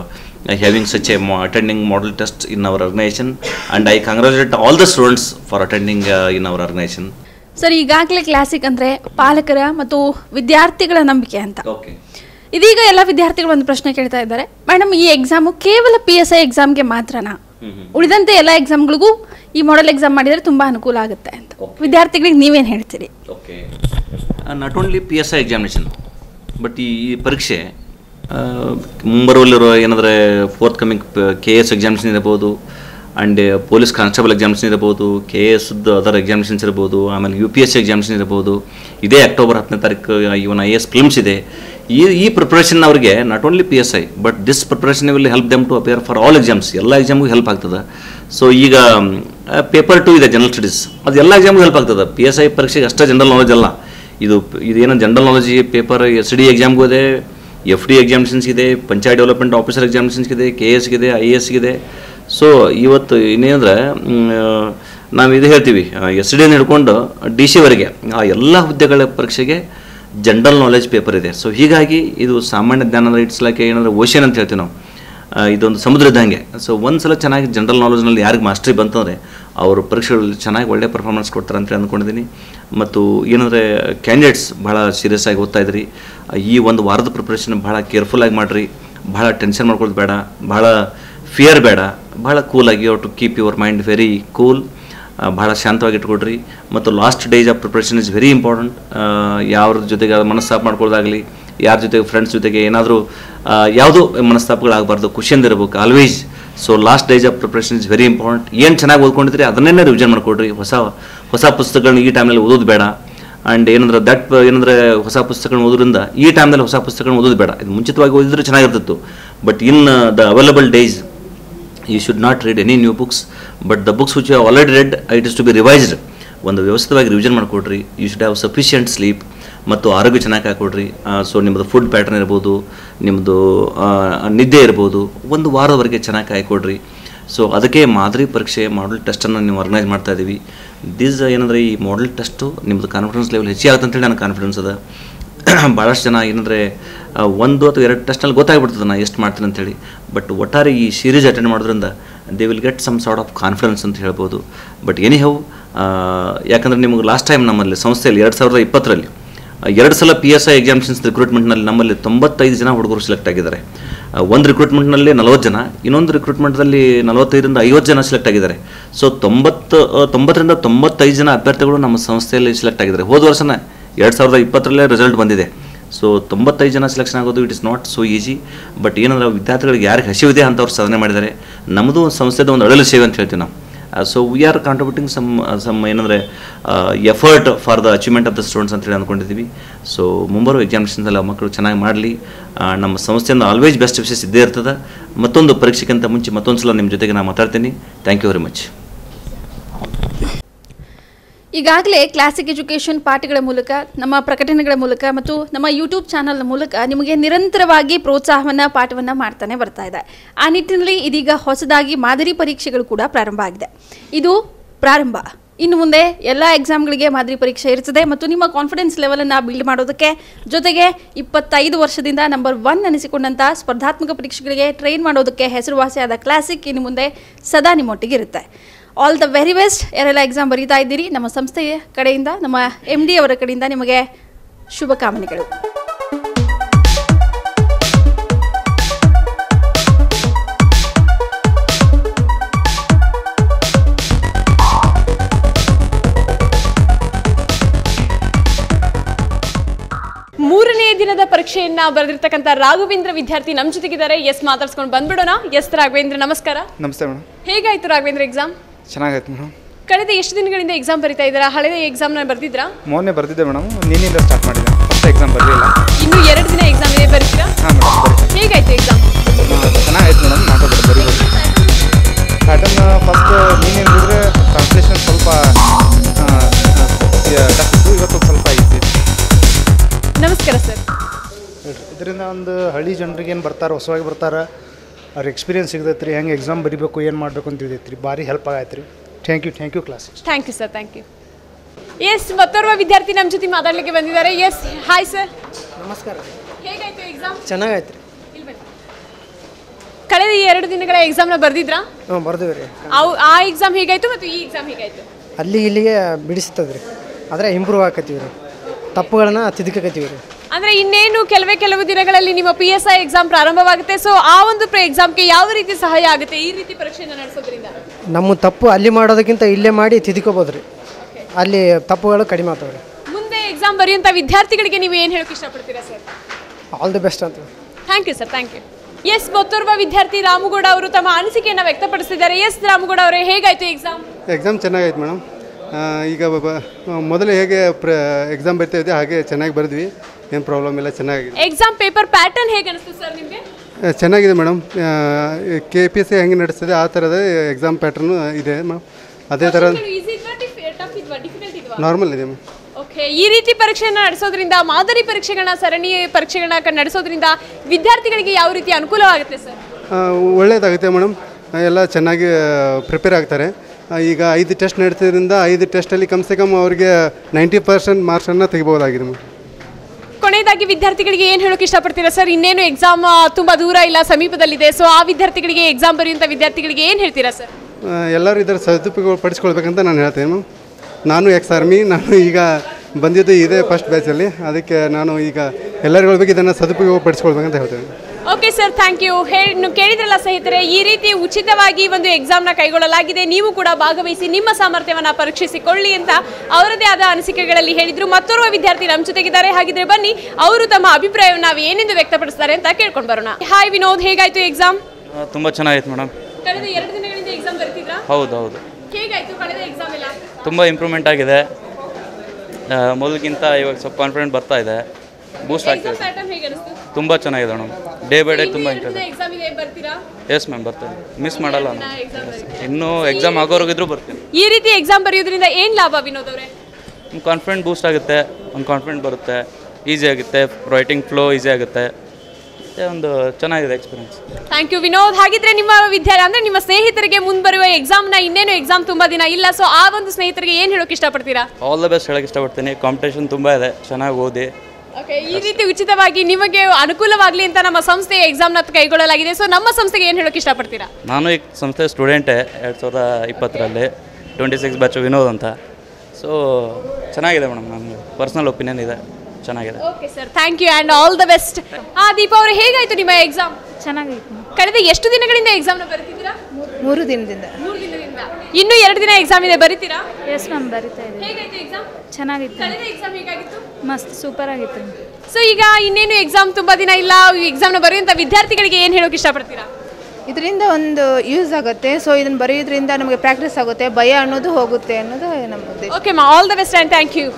having such a mo- attending model test in our organization and I congratulate all the students for attending uh, in our organization. Sir ಈಗಾಗಲೇ ಕ್ಲಾಸಿಕ್ ಅಂದರೆ ಪಾಲಕರ ಮತ್ತು ವಿದ್ಯಾರ್ಥಿಗಳ ನಂಬಿಕೆ ಅಂತ Okay. ಇದೀಗ ಎಲ್ಲ ವಿದ್ಯಾರ್ಥಿಗಳು ಒಂದು ಪ್ರಶ್ನೆ ಕೇಳ್ತಾ ಇದ್ದಾರೆ ಮೇಡಮ್ ಈ ಎಕ್ಸಾಮು ಕೇವಲ ಪಿ ಎಸ್ ಐ ಎಕ್ಸಾಮ್ಗೆ ಮಾತ್ರನಾ ಉಳಿದಂತೆ ಎಲ್ಲ ಎಕ್ಸಾಮ್ಗಳಿಗೂ ಈ ಮಾಡೆಲ್ ಎಕ್ಸಾಮ್ ಮಾಡಿದರೆ ತುಂಬ ಅನುಕೂಲ ಆಗುತ್ತೆ ಅಂತ ವಿದ್ಯಾರ್ಥಿಗಳಿಗೆ ನೀವೇನು ಹೇಳ್ತೀರಿ Okay. Uh, not only P S I examination but ಈ ಈ ಪರೀಕ್ಷೆ ಆ, ಮುಂಬರುವಲ್ಲಿರೋ ಏನಾದರೆ forthcoming K S examination ಇರ್ಬೋದು ಆ್ಯಂಡ್ ಪೊಲೀಸ್ ಕಾನ್ಸ್ಟೇಬಲ್ ಎಕ್ಸಾಮಿನೇಷನ್ ಇರ್ಬೋದು ಕೆ ಎಸ್ದು ಅದರ್ ಎಕ್ಸಾಮಿನೇಷನ್ಸ್ ಇರ್ಬೋದು ಆಮೇಲೆ U P S C examination ಇರ್ಬೋದು ಇದೇ ಅಕ್ಟೋಬರ್ ಹತ್ತನೇ ತಾರೀಕು ಇವನ್ ಐ ಎಸ್ ಫಿಲ್ಮ್ಸ್ ಇದೆ ಈ ಈ ಪ್ರಿಪ್ರೇಷನ್ ಅವರಿಗೆ not only P S I but this preparation will help them to appear for all exams ಎಲ್ಲ ಎಕ್ಸಾಮ್ಗೂ ಹೆಲ್ಪ್ ಆಗ್ತದೆ ಸೊ ಈಗ ಪೇಪರ್ ಟು ಇದೆ ಜನರಲ್ ಸ್ಟಡೀಸ್ ಅದು ಎಲ್ಲ ಎಕ್ಸಾಮ್ಗೂ ಹೆಲ್ಪ್ ಆಗ್ತದೆ ಪಿ ಎಸ್ ಐ ಪರೀಕ್ಷೆಗೆ ಅಷ್ಟೇ ಜನರಲ್ ನಾಲೆಜ್ ಅಲ್ಲ ಇದು ಇದೇನು general knowledge paper S D ಎಕ್ಸಾಮ್ಗೂ ಇದೆ ಎಫ್ ಡಿ ಎಕ್ಸಾಮಿನೇಷನ್ಸ್ ಇದೆ ಪಂಚಾಯತ್ ಡೆವಲಪ್ಮೆಂಟ್ ಆಫೀಸರ್ ಎಕ್ಸಾಮಿನೇಷನ್ಸ್ ಇದೆ ಕೆ ಎಸ್ಗಿದೆ ಐ ಎ ಎಸ್ಗಿದೆ ಸೊ ಇವತ್ತು ಇನ್ನೇನಂದ್ರೆ ನಾವು ಇದು ಹೇಳ್ತೀವಿ ಎಸ್ ಡಿ ಹಿಡ್ಕೊಂಡು ಡಿ ಸಿವರೆಗೆ ಆ ಎಲ್ಲ ಹುದ್ದೆಗಳ ಪರೀಕ್ಷೆಗೆ ಜನರಲ್ ನಾಲೆಜ್ ಪೇಪರ್ ಇದೆ ಸೊ ಹೀಗಾಗಿ ಇದು ಸಾಮಾನ್ಯ ಜ್ಞಾನ ಅಂದ್ರೆ ಇಟ್ಸ್ ಲೈಕ್ ಏನಂದ್ರೆ ಓಷನ್ ಅಂತ ಹೇಳ್ತೀವಿ ನಾವು ಆ, ಇದೊಂದು ಸಮುದ್ರ ಇದ್ದಂಗೆ ಸೊ ಒಂದು ಸಲ ಚೆನ್ನಾಗಿ ಜನರಲ್ ನಾಲೆಜ್ನಲ್ಲಿ ಯಾರಿಗೆ ಮಾಸ್ಟ್ರಿ ಬಂತಂದರೆ ಅವರು ಪರೀಕ್ಷೆಗಳಲ್ಲಿ ಚೆನ್ನಾಗಿ ಒಳ್ಳೆ ಪರ್ಫಾರ್ಮೆನ್ಸ್ ಕೊಡ್ತಾರೆ ಅಂತ ಅಂದ್ಕೊಂಡಿದ್ದೀನಿ ಮತ್ತು ಏನಂದರೆ ಕ್ಯಾಂಡಿಡೇಟ್ಸ್ ಭಾಳ ಸೀರಿಯಸ್ ಆಗಿ ಓದ್ತಾ ಇದ್ರಿ ಈ ಒಂದು ವಾರದ ಪ್ರಿಪ್ರೇಷನ್ ಭಾಳ ಕೇರ್ಫುಲ್ಲಾಗಿ ಮಾಡಿರಿ ಭಾಳ ಟೆನ್ಷನ್ ಮಾಡ್ಕೊಳ್ಳೋದು ಬೇಡ ಭಾಳ ಫಿಯರ್ ಬೇಡ ಭಾಳ ಕೂಲಾಗಿ you to keep your mind very cool ಭಾಳ ಶಾಂತವಾಗಿ ಇಟ್ಕೊಡ್ರಿ ಮತ್ತು last days of preparation is very important ಯಾವ್ರ ಜೊತೆಗೆ ಮನಸ್ತಾಪ ಮಾಡ್ಕೊಳ್ಳೋದಾಗಲಿ ಯಾರ ಜೊತೆಗೆ ಫ್ರೆಂಡ್ಸ್ ಜೊತೆಗೆ ಏನಾದರೂ ಯಾವುದೋ ಮನಸ್ತಾಪಗಳಾಗಬಾರ್ದು ಖುಷಿಯಿಂದ ಇರಬೇಕು always so last days of preparation is very important ಏನು ಚೆನ್ನಾಗಿ ಓದ್ಕೊಂಡಿದ್ರಿ ಅದನ್ನೇ ರಿವಿಷನ್ ಮಾಡ್ಕೊಡ್ರಿ ಹೊಸ ಹೊಸ ಪುಸ್ತಕಗಳನ್ನ ಈ ಟೈಮಲ್ಲಿ ಓದೋದು ಬೇಡ ಆ್ಯಂಡ್ ಏನಂದ್ರೆ ದಟ್ ಏನಂದ್ರೆ ಹೊಸ ಪುಸ್ತಕಗಳನ್ನ ಓದೋದ್ರಿಂದ ಈ ಟೈಮ್ನಲ್ಲಿ ಹೊಸ ಪುಸ್ತಕಗಳನ್ನ ಓದೋದು ಬೇಡ ಇದು ಮುಂಚಿತವಾಗಿ ಓದಿದ್ರೆ ಚೆನ್ನಾಗಿರ್ತಿತ್ತು but in the available days you should not read any new books but the books which you already read it is to be revised ಒಂದು ವ್ಯವಸ್ಥಿತವಾಗಿ ರಿವಿಷನ್ ಮಾಡಿಕೊಡ್ರಿ you should have sufficient sleep ಮತ್ತು ಆರೋಗ್ಯ ಚೆನ್ನಾಗಿ ಹಾಕೊಡ್ರಿ ಸೊ ನಿಮ್ಮದು food pattern ಇರ್ಬೋದು ನಿಮ್ಮದು ನಿದ್ದೆ ಇರ್ಬೋದು ಒಂದು ವಾರದವರೆಗೆ ಚೆನ್ನಾಗಿ ಕಾಯ್ಕೊಡ್ರಿ ಸೊ ಅದಕ್ಕೆ ಮಾದರಿ ಪರೀಕ್ಷೆ ಮಾಡಲ್ ಟೆಸ್ಟನ್ನು ನೀವು ಆರ್ಗನೈಸ್ ಮಾಡ್ತಾ ಇದ್ದೀವಿ ದಿಸ್ ಏನಂದರೆ ಈ ಮಾಡಲ್ ಟೆಸ್ಟು ನಿಮ್ಮದು ಕಾನ್ಫಿಡೆನ್ಸ್ ಲೆವೆಲ್ ಹೆಚ್ಚಿಗೆ ಆಗುತ್ತೆ ಅಂತೇಳಿ ನನಗೆ ಕಾನ್ಫಿಡೆನ್ಸ್ ಅದ ಭಾಳಷ್ಟು ಜನ ಏನಂದರೆ ಒಂದು ಅಥವಾ ಎರಡು ಟೆಸ್ಟ್ನಲ್ಲಿ ಗೊತ್ತಾಗ್ಬಿಡ್ತದೆ ನಾ ಎಷ್ಟು ಮಾಡ್ತೀನಿ ಅಂತೇಳಿ ಬಟ್ ಒಟ್ಟಾರೆ ಈ ಸೀರೀಸ್ ಅಟೆಂಡ್ ಮಾಡೋದ್ರಿಂದ they will get some sort of confidence ಅಂತ ಹೇಳ್ಬೋದು ಬಟ್ ಎನಿ ಹೌ ಯಾಕಂದರೆ ನಿಮಗೆ ಲಾಸ್ಟ್ ಟೈಮ್ ನಮ್ಮಲ್ಲಿ ಸಂಸ್ಥೆಯಲ್ಲಿ ಎರಡು ಸಾವಿರದ ಇಪ್ಪತ್ತರಲ್ಲಿ ಎರಡು ಸಲ ಪಿ ಎಸ್ ಐ ಎಕ್ಸಾಮಿಷನ್ಸ್ ರಿಕ್ರೂಟ್ಮೆಂಟ್ನಲ್ಲಿ ನಮ್ಮಲ್ಲಿ ತೊಂಬತ್ತೈದು ಜನ ಹುಡುಗರು ಸೆಲೆಕ್ಟ್ ಆಗಿದ್ದಾರೆ ಒಂದು ರಿಕ್ರೂಟ್ಮೆಂಟ್ನಲ್ಲಿ ನಲವತ್ತು ಜನ ಇನ್ನೊಂದು ರಿಕ್ರೂಟ್ಮೆಂಟ್ದಲ್ಲಿ ನಲವತ್ತೈದರಿಂದ ಐವತ್ತು ಜನ ಸೆಲೆಕ್ಟ್ ಆಗಿದ್ದಾರೆ ಸೊ ತೊಂಬತ್ತು ಆ, ತೊಂಬತ್ತರಿಂದ ತೊಂಬತ್ತೈದು ಜನ ಅಭ್ಯರ್ಥಿಗಳು ನಮ್ಮ ಸಂಸ್ಥೆಯಲ್ಲಿ ಸೆಲೆಕ್ಟ್ ಆಗಿದ್ದಾರೆ ಹೋದ ವರ್ಷನೇ ಎರಡು ಸಾವಿರದ ಇಪ್ಪತ್ತರಲ್ಲೇ ರಿಸಲ್ಟ್ ಬಂದಿದೆ ಸೊ ತೊಂಬತ್ತೈದು ಜನ ಸೆಲೆಕ್ಷನ್ ಆಗೋದು it is not so easy but ಏನಂದ್ರೆ ವಿದ್ಯಾರ್ಥಿಗಳಿಗೆ ಯಾರಿಗೆ ಹಸಿವಿದೆ ಅಂತವ್ರು ಸಾಧನೆ ಮಾಡಿದ್ದಾರೆ ನಮ್ಮದು ಒಂದು ಸಂಸ್ಥೆದ ಒಂದು ಅಳಲು ಸೇವೆ ಅಂತ ಹೇಳ್ತೀವಿ ನಾವು so we are contributing some some ಏನಂದರೆ effort for the achievement of the students ಅಂತೇಳಿ ಅಂದ್ಕೊಂಡಿದ್ದೀವಿ ಸೊ ಮುಂಬರುವ ಎಕ್ಸಾಮಿನೇಷನ್ಸಲ್ಲಿ ಆ ಮಕ್ಕಳು ಚೆನ್ನಾಗಿ ಮಾಡಲಿ ನಮ್ಮ ಸಂಸ್ಥೆಯಿಂದ ಆಲ್ವೇಸ್ ಬೆಸ್ಟ್ ವಿಶೇಷ ಇದ್ದೇ ಇರ್ತದೆ ಮತ್ತೊಂದು ಪರೀಕ್ಷೆಗಿಂತ ಮುಂಚೆ ಮತ್ತೊಂದು ಸಲ ನಿಮ್ಮ ಜೊತೆಗೆ ನಾನು ಮಾತಾಡ್ತೀನಿ ಥ್ಯಾಂಕ್ ಯು ವೆರಿ ಮಚ್ ಈಗಾಗಲೇ ಕ್ಲಾಸಿಕ್ ಎಜುಕೇಷನ್ ಪಾಠಗಳ ಮೂಲಕ ನಮ್ಮ ಪ್ರಕಟಣೆಗಳ ಮೂಲಕ ಮತ್ತು ನಮ್ಮ ಯೂಟ್ಯೂಬ್ ಚಾನಲ್ ಮೂಲಕ ನಿಮಗೆ ನಿರಂತರವಾಗಿ ಪ್ರೋತ್ಸಾಹವನ್ನು ಪಾಠವನ್ನು ಮಾಡ್ತಾನೆ ಬರ್ತಾ ಇದೆ ಆ ನಿಟ್ಟಿನಲ್ಲಿ ಇದೀಗ ಹೊಸದಾಗಿ ಮಾದರಿ ಪರೀಕ್ಷೆಗಳು ಕೂಡ ಪ್ರಾರಂಭ ಆಗಿದೆ ಇದು ಪ್ರಾರಂಭ ಇನ್ನು ಮುಂದೆ ಎಲ್ಲ ಎಕ್ಸಾಮ್ಗಳಿಗೆ ಮಾದರಿ ಪರೀಕ್ಷೆ ಇರ್ತದೆ ಮತ್ತು ನಿಮ್ಮ ಕಾನ್ಫಿಡೆನ್ಸ್ ಲೆವೆಲನ್ನು ಬಿಲ್ಡ್ ಮಾಡೋದಕ್ಕೆ ಜೊತೆಗೆ ಇಪ್ಪತ್ತೈದು ವರ್ಷದಿಂದ ನಂಬರ್ ಒನ್ ಅನಿಸಿಕೊಂಡಂಥ ಸ್ಪರ್ಧಾತ್ಮಕ ಪರೀಕ್ಷೆಗಳಿಗೆ ಟ್ರೈನ್ ಮಾಡೋದಕ್ಕೆ ಹೆಸರುವಾಸಿಯಾದ ಕ್ಲಾಸಿಕ್ ಇನ್ನು ಮುಂದೆ ಸದಾ ನಿಮ್ಮೊಟ್ಟಿಗೆ ಇರುತ್ತೆ ಆಲ್ ದ ವೆರಿ ಬೆಸ್ಟ್ ಯಾರೆಲ್ಲ ಎಕ್ಸಾಮ್ ಬರೀತಾ ಇದ್ದೀರಿ ನಮ್ಮ ಸಂಸ್ಥೆಯ ಕಡೆಯಿಂದ ನಮ್ಮ ಎಮ್ ಡಿ ಅವರ ಕಡೆಯಿಂದ ನಿಮಗೆ ಶುಭಕಾಮನೆಗಳು ಮೂರನೇ ದಿನದ ಪರೀಕ್ಷೆಯನ್ನ ಬರೆದಿರ್ತಕ್ಕಂಥ ರಾಘವೇಂದ್ರ ವಿದ್ಯಾರ್ಥಿ ನಮ್ಮ ಜೊತೆಗಿದ್ದಾರೆ ಎಸ್ ಮಾತಾಡ್ಸ್ಕೊಂಡು ಬಂದ್ಬಿಡೋಣ ಎಸ್ ರಾಘವೇಂದ್ರ ನಮಸ್ಕಾರ ನಮಸ್ತೆ ಮೇಡಮ್ ಹೇಗಾಯ್ತು ರಾಘವೇಂದ್ರ ಎಕ್ಸಾಮ್ ಚೆನ್ನಾಗೈತೆ ಮೇಡಮ್ ಕಳೆದ ಎಷ್ಟು ದಿನಗಳಿಂದ ಎಕ್ಸಾಮ್ ಬರಿತಾ ಇದ್ದೀರಾ ಹಳೆಯ ಎಕ್ಸಾಮ್ನ ಬರ್ದಿದ್ರಾ ಮೊನ್ನೆ ಬರ್ತಿದ್ದೆ ಮೇಡಮ್ ನಿನ್ನಿಂದ ಸ್ಟಾರ್ಟ್ ಮಾಡಿದೆ ಫಸ್ಟ್ ಎಕ್ಸಾಮ್ ಬರಲಿಲ್ಲ ಇನ್ನು ಎರಡು ದಿನ ಎಕ್ಸಾಮ್ ಇದೆ ಬರೀತೀರಾ ಹಾಂ ಮೇಡಮ್ ಬರೀತೀನಿ ಹೇಗಾಯ್ತು ಎಕ್ಸಾಮ್ ಚೆನ್ನಾಗೈತೆ ಮೇಡಮ್ ನಾಲ್ಕು ಬರೀಬೋದು ಪ್ಯಾಟರ್ನ್ ಫಸ್ಟ್ ನೀನೇನು ಬಿಟ್ಟರೆ ಟ್ರಾನ್ಸ್ಲೇಷನ್ ಸ್ವಲ್ಪ ಟಫ್ ಇತ್ತು ಇವತ್ತು ಸ್ವಲ್ಪ ಈಸಿ ನಮಸ್ಕಾರ ಸರ್ ಇದರಿಂದ ಒಂದು ಹಳ್ಳಿ ಜನರಿಗೆ ಏನು ಬರ್ತಾರೆ ಹೊಸವಾಗಿ ಬರ್ತಾರೆ ಅವ್ರ ಎಕ್ಸ್ಪೀರಿಯನ್ಸ್ ಸಿಗ್ತೈತೆ ರೀ ಹೆಂಗೆ ಎಕ್ಸಾಮ್ ಬರಿಬೇಕು ಏನು ಮಾಡಬೇಕು ಅಂತ ತಿಳಿದೈತೆ ರೀ ಭಾರಿ ಹೆಲ್ಪ್ ಆಗೈತೆ ರೀ thank you thank you classes thank you sir thank you yes ಮತ್ತೋರ್ವ ವಿದ್ಯಾರ್ಥಿ ನಮ್ಮ ಜೊತೆ ಮಾತಾಡ್ಲಿಕ್ಕೆ ಬಂದಿದ್ದಾರೆ ಎಸ್ ಹಾಯ್ ಸರ್ ನಮಸ್ಕಾರ ಹೇಗಾಯ್ತು ಎಕ್ಸಾಮ್ ಚೆನ್ನಾಗೈತೆ ರೀ ಕಳೆದ ಈ ಎರಡು ದಿನಗಳ ಎಕ್ಸಾಮ್ನ ಬರ್ದಿದ್ರಾ ಹ್ಞೂ ಬರ್ದೇವೆ ರೀ ಅವು ಆ ಎಕ್ಸಾಮ್ ಹೇಗಾಯ್ತು ಮತ್ತು ಈ ಎಕ್ಸಾಮ್ ಹೇಗಾಯ್ತು ಅಲ್ಲಿ ಇಲ್ಲಿಗೆ ಬಿಡಿಸ್ತದೆ ರೀ ಆದರೆ ಇಂಪ್ರೂವ್ ಆಕತ್ತೀವಿ ರೀ ತಪ್ಪುಗಳನ್ನ ತಿದ್ಕಕತ್ತೀವಿ ರೀ ಅಂದ್ರೆ ಇನ್ನೇನು ಕೆಲವೇ ಕೆಲವು ದಿನಗಳಲ್ಲಿ ನಿಮ್ಮ ಪಿ ಎಸ್ ಐ ಎಕ್ಸಾಮ್ ಪ್ರಾರಂಭವಾಗುತ್ತೆ ಸೊ ಆ ಒಂದು ಎಕ್ಸಾಮ್ಗೆ ಯಾವ ರೀತಿ ಸಹಾಯ ಆಗುತ್ತೆ ಈ ರೀತಿ ಪರೀಕ್ಷೆಯನ್ನು ನಡೆಸೋದ್ರಿಂದ ನಮ್ಮ ತಪ್ಪು ಅಲ್ಲಿ ಮಾಡೋದಕ್ಕಿಂತ ಇಲ್ಲೇ ಮಾಡಿ ತಿದ್ಕೋಬೋದು ರೀ ಅಲ್ಲಿ ತಪ್ಪುಗಳು ಕಡಿಮೆ ಆಗ್ತವೆ ರೀ ಮುಂದೆ ಎಕ್ಸಾಮ್ ಬರೆಯುವಂಥ ವಿದ್ಯಾರ್ಥಿಗಳಿಗೆ ನೀವು ಏನು ಹೇಳೋಕೆ ಇಷ್ಟಪಡ್ತೀರಾ ಸರ್ ಆಲ್ ದಿ ಬೆಸ್ಟ್ ಅಂತ thank you sir thank you yes ಮತ್ತೋರ್ವ ವಿದ್ಯಾರ್ಥಿ ರಾಮಗೌಡ ಅವರು ತಮ್ಮ ಅನಿಸಿಕೆಯನ್ನು ವ್ಯಕ್ತಪಡಿಸಿದ್ದಾರೆ ಎಸ್ ರಾಮಗೌಡ ಅವರೇ ಹೇಗಾಯ್ತು ಎಕ್ಸಾಮ್ ಎಕ್ಸಾಮ್ ಚೆನ್ನಾಗೈತೆ ಮೇಡಮ್ ಈಗ ಬ- ಬ- ಮೊದಲು ಹೇಗೆ ಪ್ರ ಎಕ್ಸಾಮ್ ಬರ್ತಾ ಇದ್ದೆ ಹಾಗೆ ಚೆನ್ನಾಗಿ ಬರೆದ್ವಿ ಏನು ಪ್ರಾಬ್ಲಮ್ ಇಲ್ಲ ಚೆನ್ನಾಗಿದೆ ಎಕ್ಸಾಮ್ ಪೇಪರ್ ಪ್ಯಾಟರ್ನ್ ಹೇಗೆ ಅನಿಸ್ತು ಸರ್ ನಿಮಗೆ ಆ, ಚೆನ್ನಾಗಿದೆ madam K P S C ಹೆಂಗೆ ನಡೆಸ್ತದೆ ಆ ಥರದ ಎಕ್ಸಾಮ್ ಪ್ಯಾಟ್ರನ್ನು ಇದೆ ಮ್ಯಾಮ್ ಅದೇ ಥರ ಈಸಿ ಇದ್ವಾ ಟಫ್ ಇದ್ವಾ ಡಿಫಿಕಲ್ಟ್ ಇದ್ವಾ ನಾರ್ಮಲ್ ಇದೆ ಮ್ಯಾಮ್ ಓಕೆ ಈ ರೀತಿ ಪರೀಕ್ಷೆಯನ್ನು ನಡೆಸೋದ್ರಿಂದ ಮಾದರಿ ಪರೀಕ್ಷೆಗಳನ್ನ ಸರಣಿ ಪರೀಕ್ಷೆಗಳನ್ನ ಕ- ನಡೆಸೋದ್ರಿಂದ ವಿದ್ಯಾರ್ಥಿಗಳಿಗೆ ಯಾವ ರೀತಿ ಅನುಕೂಲವಾಗುತ್ತೆ ಸರ್ ಆ, ಒಳ್ಳೆಯದಾಗುತ್ತೆ ಮೇಡಮ್ ಎಲ್ಲ ಚೆನ್ನಾಗಿ ಪ್ರಿಪೇರ್ ಆಗ್ತಾರೆ ಆ, ಈಗ ಐದು ಟೆಸ್ಟ್ ನಡೆಸೋದ್ರಿಂದ ಐದು ಟೆಸ್ಟಲ್ಲಿ ಕಮ್ ಸೆ ಕಮ್ ಅವ್ರಿಗೆ ನೈಂಟಿ ಪರ್ಸೆಂಟ್ ಮಾರ್ಕ್ಸನ್ನು ತೆಗಿಬೋದಾಗಿದೆ ಮ್ಯಾಮ್ ಕೊನೆಯದಾಗಿ ವಿದ್ಯಾರ್ಥಿಗಳಿಗೆ ಏನು ಹೇಳೋಕೆ ಇಷ್ಟಪಡ್ತೀರಾ ಸರ್ ಇನ್ನೇನು ಎಕ್ಸಾಮ್ ತುಂಬಾ ದೂರ ಇಲ್ಲ ಸಮೀಪದಲ್ಲಿದೆ ಸೊ ಆ ವಿದ್ಯಾರ್ಥಿಗಳಿಗೆ ಎಕ್ಸಾಮ್ ಬರೆಯುವಂಥ ವಿದ್ಯಾರ್ಥಿಗಳಿಗೆ ಏನು ಹೇಳ್ತೀರಾ ಸರ್ ಆ, ಎಲ್ಲರೂ ಇದರ ಸದುಪಯೋಗ ಪಡಿಸ್ಕೊಳ್ಬೇಕಂತ ನಾನು ಹೇಳ್ತೇನೆ ಮ್ಯಾಮ್ ನಾನು ಎಕ್ಸ್ ಆರ್ಮಿ ನಾನು ಈಗ ಬಂದಿದ್ದು ಇದೇ ಫಸ್ಟ್ ಬ್ಯಾಚಲ್ಲಿ ಅದಕ್ಕೆ ನಾನು ಈಗ ಎಲ್ಲರಿಗೂ ಬಗ್ಗೆ ಇದನ್ನು ಸದುಪಯೋಗ ಪಡಿಸ್ಕೊಳ್ಬೇಕಂತ ಹೇಳ್ತೇನೆ ಓಕೆ ಸರ್ ಥ್ಯಾಂಕ್ ಯು ಹೇಳಿ ನೀವು ಕೇಳಿದ್ರಲ್ಲ ಸ್ನೇಹಿತರೆ ಈ ರೀತಿ ಉಚಿತವಾಗಿ ಒಂದು ಎಕ್ಸಾಮ್ನ ಕೈಗೊಳ್ಳಲಾಗಿದೆ ನೀವು ಕೂಡ ಭಾಗವಹಿಸಿ ನಿಮ್ಮ ಸಾಮರ್ಥ್ಯವನ್ನು ಪರೀಕ್ಷಿಸಿಕೊಳ್ಳಿ ಅಂತ ಅವರದೇ ಆದ ಅನಿಸಿಕೆಗಳಲ್ಲಿ ಹೇಳಿದ್ರು ಮತ್ತೋರ್ವ ವಿದ್ಯಾರ್ಥಿ ನಮ್ಮ ಜೊತೆಗಿದ್ದಾರೆ ಹಾಗಿದ್ರೆ ಬನ್ನಿ ಅವರು ತಮ್ಮ ಅಭಿಪ್ರಾಯವನ್ನು ನಾವು ಏನೆಂದು ವ್ಯಕ್ತಪಡಿಸ್ತಾರೆ ಅಂತ ಕೇಳ್ಕೊಂಡು ಬರೋಣ ಹಾಯ್ ವಿನೋದ್ ಹೇಗಾಯ್ತು ಎಕ್ಸಾಮ್ ತುಂಬ ಚೆನ್ನಾಗಿತ್ತು ಮೇಡಮ್ ಕಳೆದ ಎರಡು ದಿನಗಳಿಂದ ಎಕ್ಸಾಮ್ ಬರ್ತಿದ್ರಾ ಹೌದು ಹೌದು ಹೇಗಾಯ್ತು ಕಳೆದ ಎಕ್ಸಾಮ್ ಎಲ್ಲ ತುಂಬ ಇಂಪ್ರೂವ್ಮೆಂಟ್ ಆಗಿದೆ ಆ, ಮೊದಲಿಗಿಂತ ಇವಾಗ ಸ್ವಲ್ಪ ಕಾನ್ಫಿಡೆಂಟ್ ಬರ್ತಾ ಇದೆ ಬೂಸ್ಟ್ ಆಗ್ತಿದೆ ಎಕ್ಸಾಮ್ ಪ್ಯಾಟರ್ನ್ ಹೇಗೆ ಅನಿಸ್ತು ತುಂಬ ಚೆನ್ನಾಗಿದೆ ಮೇಡಮ್ ಡೇ ಬೈ ಡೇ ತುಂಬ ಎರಡು ಇಂಟ್ರೆಸ್ಟ್ ದಿನ ಎಕ್ಸಾಮ್ ಇದೆ ಬರ್ತೀರಾ ಎಸ್ ಮ್ಯಾಮ್ ಬರ್ತೇನೆ ಮಿಸ್ ಮಾಡಲ್ಲ ನಾನು ಎಕ್ಸಾಮ್ ಬರೀ ಇನ್ನೂ ಎಕ್ಸಾಮ್ ಆಗೋರ್ಗಿದ್ರು ಬರ್ತೀನಿ ಈ ರೀತಿ ಎಕ್ಸಾಮ್ ಬರೆಯೋದ್ರಿಂದ ಏನು ಲಾಭ ವಿನೋದ್ ಅವರೇ ಒಂದು ಕಾನ್ಫಿಡೆಂಟ್ ಬೂಸ್ಟ್ ಆಗುತ್ತೆ ಒಂದು ಕಾನ್ಫಿಡೆಂಟ್ ಬರುತ್ತೆ ಈಸಿ ಆಗುತ್ತೆ ರೈಟಿಂಗ್ ಫ್ಲೋ ಈಸಿ ಆಗುತ್ತೆ ಮತ್ತೆ ಒಂದು ಚೆನ್ನಾಗಿದೆ ಎಕ್ಸ್ಪೀರಿಯನ್ಸ್ ಥ್ಯಾಂಕ್ ಯು ವಿನೋದ್ ಹಾಗಿದ್ರೆ ನಿಮ್ಮ ವಿದ್ಯಾರ್ಥಿ ಅಂದ್ರೆ ನಿಮ್ಮ ಸ್ನೇಹಿತರಿಗೆ ಮುಂಬರುವ ಎಕ್ಸಾಮ್ನ ಇನ್ನೇನು ಎಕ್ಸಾಮ್ ತುಂಬಾ ದಿನ ಇಲ್ಲ ಸೊ ಆ ಒಂದು ಸ್ನೇಹಿತರಿಗೆ ಏನು ಹೇಳೋಕೆ ಇಷ್ಟಪಡ್ತೀರಾ ಆಲ್ ದ ಬೆಸ್ಟ್ ಹೇಳಕ್ಕೆ ಇಷ್ಟಪಡ್ತೀನಿ ಕಾಂಪಿಟೇಷನ್ ತುಂಬ ಇದೆ ಚೆನ್ನಾಗಿ ಓದಿ ಓಕೆ ಈ ರೀತಿ ಉಚಿತವಾಗಿ ನಿಮಗೆ ಅನುಕೂಲವಾಗಲಿ ಅಂತ ನಮ್ಮ ಸಂಸ್ಥೆಯ ಎಕ್ಸಾಮ್ನ ಕೈಗೊಳ್ಳಲಾಗಿದೆ ಸೊ ನಮ್ಮ ಸಂಸ್ಥೆಗೆ ಏನು ಹೇಳೋಕೆ ಇಷ್ಟಪಡ್ತೀರಾ ನಾನು ಈ ಸಂಸ್ಥೆ ಸ್ಟೂಡೆಂಟೇ ಎರಡು ಸಾವಿರದ ಇಪ್ಪತ್ತರಲ್ಲಿ ಟ್ವೆಂಟಿ ಸಿಕ್ಸ್ ಬ್ಯಾಚ್ ವಿನೋದ್ ಅಂತ ಸೊ ಚೆನ್ನಾಗಿದೆ ಮೇಡಮ್ ನನಗೆ ಪರ್ಸ್ನಲ್ ಒಪಿನಿಯನ್ ಇದೆ ಚೆನ್ನಾಗಿದೆ okay sir thank you and all the best ಆ ದೀಪ ಅವರು ಹೇಗಾಯಿತು ನಿಮ್ಮ ಎಕ್ಸಾಮ್ ಚೆನ್ನಾಗಿತ್ತು ಕಳೆದ ಎಷ್ಟು ದಿನಗಳಿಂದ ಎಕ್ಸಾಮ್ನ ಬರೀತಿದ್ದೀರಾ ಮೂರು ದಿನದಿಂದ ಮೂರು ದಿನದಿಂದ ಇನ್ನೂ ಎರಡು ದಿನ ಎಕ್ಸಾಮ್ ಇದೆ ಬರೀತೀರಾ ಎಸ್ ಮ್ಯಾಮ್ ಬರಿತಾ ಇದೆ ಹೇಗಾಯ್ತು ಎಕ್ಸಾಮ್ ಚೆನ್ನಾಗಿತ್ತು ಕಳೆದ ಎಕ್ಸಾಮ್ ಹೇಗಾಗಿತ್ತು ಮಸ್ತ್ ಸೂಪರ್ ಆಗಿತ್ತು ಸೊ ಈಗ ಇನ್ನೇನು ಎಕ್ಸಾಮ್ ತುಂಬಾ ದಿನ ಇಲ್ಲ ಎಕ್ಸಾಮ್ನ ಬರೆಯುವಂಥ ವಿದ್ಯಾರ್ಥಿಗಳಿಗೆ ಏನು ಹೇಳೋಕೆ ಇಷ್ಟಪಡ್ತೀರಾ ಇದರಿಂದ ಒಂದು ಯೂಸ್ ಆಗುತ್ತೆ ಸೊ ಇದನ್ನು ಬರೆಯೋದ್ರಿಂದ ನಮಗೆ ಪ್ರಾಕ್ಟೀಸ್ ಆಗುತ್ತೆ ಭಯ ಅನ್ನೋದು ಹೋಗುತ್ತೆ ಅನ್ನೋದು ನಮ್ಮ ಉದ್ದೇಶ ಓಕೆ ಮಾ all the best and thank you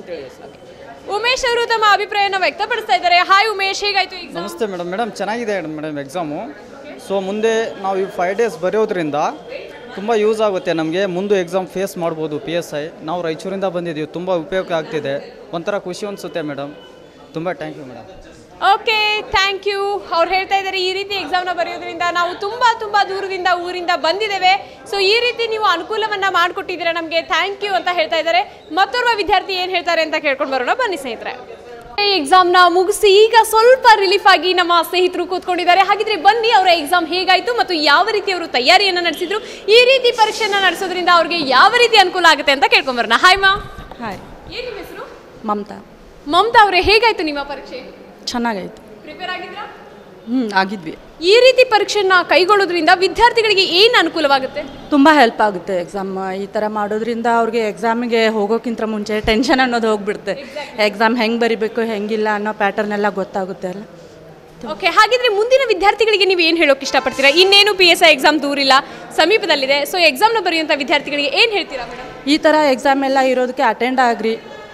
Umesh ಅವರು ತಮ್ಮ ಅಭಿಪ್ರಾಯನ ವ್ಯಕ್ತಪಡಿಸ್ತಾ ಇದ್ದಾರೆ ಹಾಯ್ ಉಮೇಶ್ ಹೇಗಾಯ್ತು ಎಕ್ಸಾಮ್ ನಮಸ್ತೆ ಮೇಡಮ್ ಮೇಡಮ್ ಚೆನ್ನಾಗಿದೆ ಮೇಡಮ್ ಎಕ್ಸಾಮು ಸೊ ಮುಂದೆ ನಾವು ಈ ಫೈವ್ ಡೇಸ್ ಬರೆಯೋದ್ರಿಂದ ತುಂಬ ಯೂಸ್ ಆಗುತ್ತೆ ನಮಗೆ ಮುಂದೆ ಎಕ್ಸಾಮ್ ಫೇಸ್ ಮಾಡ್ಬೋದು ಪಿ ಎಸ್ ಐ ನಾವು ರಾಯಚೂರಿಂದ ಬಂದಿದ್ದೀವಿ ತುಂಬ ಉಪಯೋಗ ಆಗ್ತಿದೆ ಒಂಥರ ಖುಷಿ ಅನಿಸುತ್ತೆ ಮೇಡಮ್ ತುಂಬ thank you madam okay thank you ಅವ್ರು ಹೇಳ್ತಾ ಇದ್ದಾರೆ ಈ ರೀತಿ ಎಕ್ಸಾಮ್ನ ಬರೆಯೋದ್ರಿಂದ ನಾವು ತುಂಬಾ ತುಂಬಾ ದೂರದಿಂದ ಊರಿಂದ ಬಂದಿದ್ದೇವೆ ಸೊ ಈ ರೀತಿ ನೀವು ಅನುಕೂಲವನ್ನ ಮಾಡಿಕೊಟ್ಟಿದ್ದೀರಾ ನಮಗೆ ಥ್ಯಾಂಕ್ ಯು ಅಂತ ಹೇಳ್ತಾ ಇದ್ದಾರೆ ಮತ್ತೋರ್ವ ವಿದ್ಯಾರ್ಥಿ ಏನು ಹೇಳ್ತಾರೆ ಅಂತ ಕೇಳ್ಕೊಂಡು ಬರೋಣ ಬನ್ನಿ ಸ್ನೇಹಿತರೆ ಎಕ್ಸಾಮ್ನ ಮುಗಿಸಿ ಈಗ ಸ್ವಲ್ಪ ರಿಲೀಫ್ ಆಗಿ ನಮ್ಮ ಸ್ನೇಹಿತರು ಕೂತ್ಕೊಂಡಿದ್ದಾರೆ ಹಾಗಿದ್ರೆ ಬನ್ನಿ ಅವರ ಎಕ್ಸಾಮ್ ಹೇಗಾಯಿತು ಮತ್ತು ಯಾವ ರೀತಿ ಅವರು ತಯಾರಿಯನ್ನು ನಡೆಸಿದ್ರು ಈ ರೀತಿ ಪರೀಕ್ಷೆಯನ್ನು ನಡೆಸೋದ್ರಿಂದ ಅವ್ರಿಗೆ ಯಾವ ರೀತಿ ಅನುಕೂಲ ಆಗುತ್ತೆ ಅಂತ ಕೇಳ್ಕೊಂಡ್ ಬರೋಣ ಹಾಯ್ ಮಾ ಹಾಯ್ ಏನು ನಿಮ್ಮ ಹೆಸರು ಮಮತಾ ಮಮತಾ ಅವರೇ ಹೇಗಾಯ್ತು ನಿಮ್ಮ ಪರೀಕ್ಷೆ ಚೆನ್ನಾಗಾಯ್ತು ಪ್ರಿಪೇರ್ ಆಗಿದ್ರಾ ಹ್ಞೂ ಆಗಿದ್ವಿ ಈ ರೀತಿ ಪರೀಕ್ಷೆನ ಕೈಗೊಳ್ಳೋದ್ರಿಂದ ವಿದ್ಯಾರ್ಥಿಗಳಿಗೆ ಏನು ಅನುಕೂಲವಾಗುತ್ತೆ ತುಂಬ ಹೆಲ್ಪ್ ಆಗುತ್ತೆ ಎಕ್ಸಾಮ್ ಈ ಥರ ಮಾಡೋದ್ರಿಂದ ಅವ್ರಿಗೆ ಎಕ್ಸಾಮಿಗೆ ಹೋಗೋಕ್ಕಿಂತ ಮುಂಚೆ ಟೆನ್ಷನ್ ಅನ್ನೋದು ಹೋಗ್ಬಿಡುತ್ತೆ ಎಕ್ಸಾಮ್ ಹೆಂಗೆ ಬರಿಬೇಕು ಹೆಂಗಿಲ್ಲ ಅನ್ನೋ ಪ್ಯಾಟರ್ನ್ ಎಲ್ಲ ಗೊತ್ತಾಗುತ್ತೆ ಅಲ್ಲ ಓಕೆ ಹಾಗಿದ್ರೆ ಮುಂದಿನ ವಿದ್ಯಾರ್ಥಿಗಳಿಗೆ ನೀವು ಏನು ಹೇಳೋಕೆ ಇಷ್ಟಪಡ್ತೀರಾ ಇನ್ನೇನು ಪಿ ಎಸ್ ಐ ಎಕ್ಸಾಮ್ ದೂರಿಲ್ಲ ಸಮೀಪದಲ್ಲಿದೆ ಸೊ ಎಕ್ಸಾಮ್ನ ಬರೆಯುವಂಥ ವಿದ್ಯಾರ್ಥಿಗಳಿಗೆ ಏನು ಹೇಳ್ತೀರಾ ಮೇಡಮ್ ಈ ಥರ ಎಕ್ಸಾಮ್ ಎಲ್ಲ ಇರೋದಕ್ಕೆ ಅಟೆಂಡ್ ಆಗ್ರಿ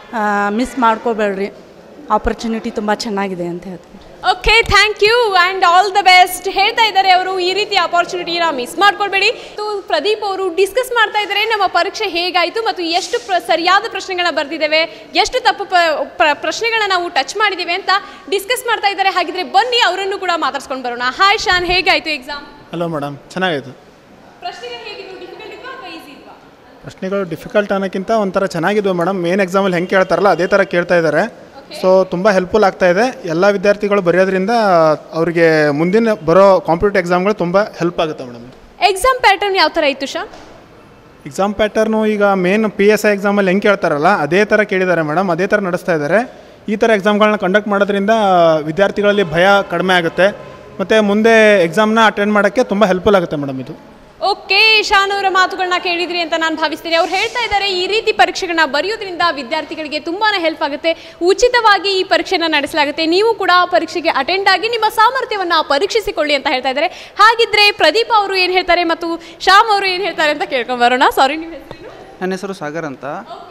ಮಿಸ್ ಮಾಡ್ಕೋಬೇಡ್ರಿ ಆಪರ್ಚುನಿಟಿ ತುಂಬ ಚೆನ್ನಾಗಿದೆ ಅಂತ ಹೇಳ್ತೀನಿ okay thank you and all the best ಹೇಳ್ತಾ ಇದ್ದಾರೆ ಅವರು ಈ ರೀತಿ ಅಪಾರ್ಚುನಿಟಿನ ಮಿಸ್ ಮಾಡ್ಕೊಳ್ಬೇಡಿ ಮತ್ತು ಪ್ರದೀಪ್ ಅವರು ಡಿಸ್ಕಸ್ ಮಾಡ್ತಾ ಇದ್ದಾರೆ ನಮ್ಮ ಪರೀಕ್ಷೆ ಹೇಗಾಯಿತು ಮತ್ತು ಎಷ್ಟು ಪ್ರ ಸರಿಯಾದ ಪ್ರಶ್ನೆಗಳನ್ನ ಬರೆದಿದ್ದೇವೆ ಎಷ್ಟು ತಪ್ಪು ಪ- ಪ್ರ- ಪ್ರಶ್ನೆಗಳನ್ನ ನಾವು ಟಚ್ ಮಾಡಿದ್ದೀವಿ ಅಂತ ಡಿಸ್ಕಸ್ ಮಾಡ್ತಾ ಇದ್ದಾರೆ ಹಾಗಿದ್ರೆ ಬನ್ನಿ ಅವರನ್ನು ಕೂಡ ಮಾತಾಡ್ಸ್ಕೊಂಡು ಬರೋಣ ಹಾಯ್ ಶಾನ್ ಹೇಗಾಯಿತು ಎಕ್ಸಾಮ್ ಹಲೋ ಮೇಡಮ್ ಚೆನ್ನಾಗಿತ್ತು ಪ್ರಶ್ನೆಗಳು ಹೇಗಿದ್ವು ಡಿಫಿಕಲ್ಟ್ ಇದ್ವಾ ಅಥವಾ ಈಸಿ ಇದ್ವಾ ಪ್ರಶ್ನೆಗಳು ಡಿಫಿಕಲ್ಟ್ ಅನ್ನೋಕ್ಕಿಂತ ಒಂಥರ ಚೆನ್ನಾಗಿದ್ವು ಮೇಡಮ್ ಮೇನ್ ಎಕ್ಸಾಮಲ್ಲಿ ಹೆಂಗೆ ಕೇಳ್ತಾರಲ್ಲ ಅದೇ ಥರ ಕೇಳ್ತಾ ಇದ್ದಾರೆ ಸೊ ತುಂಬ ಹೆಲ್ಪ್ಫುಲ್ ಆಗ್ತಾ ಇದೆ ಎಲ್ಲ ವಿದ್ಯಾರ್ಥಿಗಳು ಬರೆಯೋದ್ರಿಂದ ಅವರಿಗೆ ಮುಂದಿನ ಬರೋ ಕಾಂಪಿಟೇಟಿವ್ ಎಕ್ಸಾಮ್ಗಳು ತುಂಬ ಹೆಲ್ಪ್ ಆಗುತ್ತೆ ಮೇಡಮ್ ಎಕ್ಸಾಮ್ ಪ್ಯಾಟರ್ನ್ ಯಾವ ಥರ ಇತ್ತು ಶಾ ಎಕ್ಸಾಮ್ ಪ್ಯಾಟರ್ನು ಈಗ ಮೇನ್ ಪಿ ಎಸ್ ಐ ಎಕ್ಸಾಮಲ್ಲಿ ಹೆಂಗೆ ಕೇಳ್ತಾರಲ್ಲ ಅದೇ ಥರ ಕೇಳಿದ್ದಾರೆ ಮೇಡಮ್ ಅದೇ ಥರ ನಡೆಸ್ತಾ ಇದ್ದಾರೆ ಈ ಥರ ಎಕ್ಸಾಮ್ಗಳನ್ನ ಕಂಡಕ್ಟ್ ಮಾಡೋದ್ರಿಂದ ವಿದ್ಯಾರ್ಥಿಗಳಲ್ಲಿ ಭಯ ಕಡಿಮೆ ಆಗುತ್ತೆ ಮತ್ತು ಮುಂದೆ ಎಕ್ಸಾಮ್ನ ಅಟೆಂಡ್ ಮಾಡೋಕ್ಕೆ ತುಂಬ ಹೆಲ್ಪ್ಫುಲ್ ಆಗುತ್ತೆ ಮೇಡಮ್ ಇದು ಓಕೆ ಶಾನ್ ಅವರ ಮಾತುಗಳನ್ನ ಕೇಳಿದ್ರಿ ಅಂತ ನಾನು ಭಾವಿಸ್ತೀನಿ ಅವ್ರು ಹೇಳ್ತಾ ಇದ್ದಾರೆ ಈ ರೀತಿ ಪರೀಕ್ಷೆಗಳನ್ನ ಬರೆಯೋದ್ರಿಂದ ವಿದ್ಯಾರ್ಥಿಗಳಿಗೆ ತುಂಬಾನೇ ಹೆಲ್ಪ್ ಆಗುತ್ತೆ ಉಚಿತವಾಗಿ ಈ ಪರೀಕ್ಷೆನ ನಡೆಸಲಾಗುತ್ತೆ ನೀವು ಕೂಡ ಆ ಪರೀಕ್ಷೆಗೆ ಅಟೆಂಡ್ ಆಗಿ ನಿಮ್ಮ ಸಾಮರ್ಥ್ಯವನ್ನ ಪರೀಕ್ಷಿಸಿಕೊಳ್ಳಿ ಅಂತ ಹೇಳ್ತಾ ಇದ್ದಾರೆ ಹಾಗಿದ್ರೆ ಪ್ರದೀಪ್ ಅವರು ಏನು ಹೇಳ್ತಾರೆ ಮತ್ತು ಶ್ಯಾಮ್ ಅವರು ಏನು ಹೇಳ್ತಾರೆ ಅಂತ ಕೇಳ್ಕೊಂಡ್ ಬರೋಣ ಸಾರಿ ನಿಮ್ಮ ಹೆಸರು ನನ್ನ ಹೆಸರು ಸಾಗರ್ ಅಂತ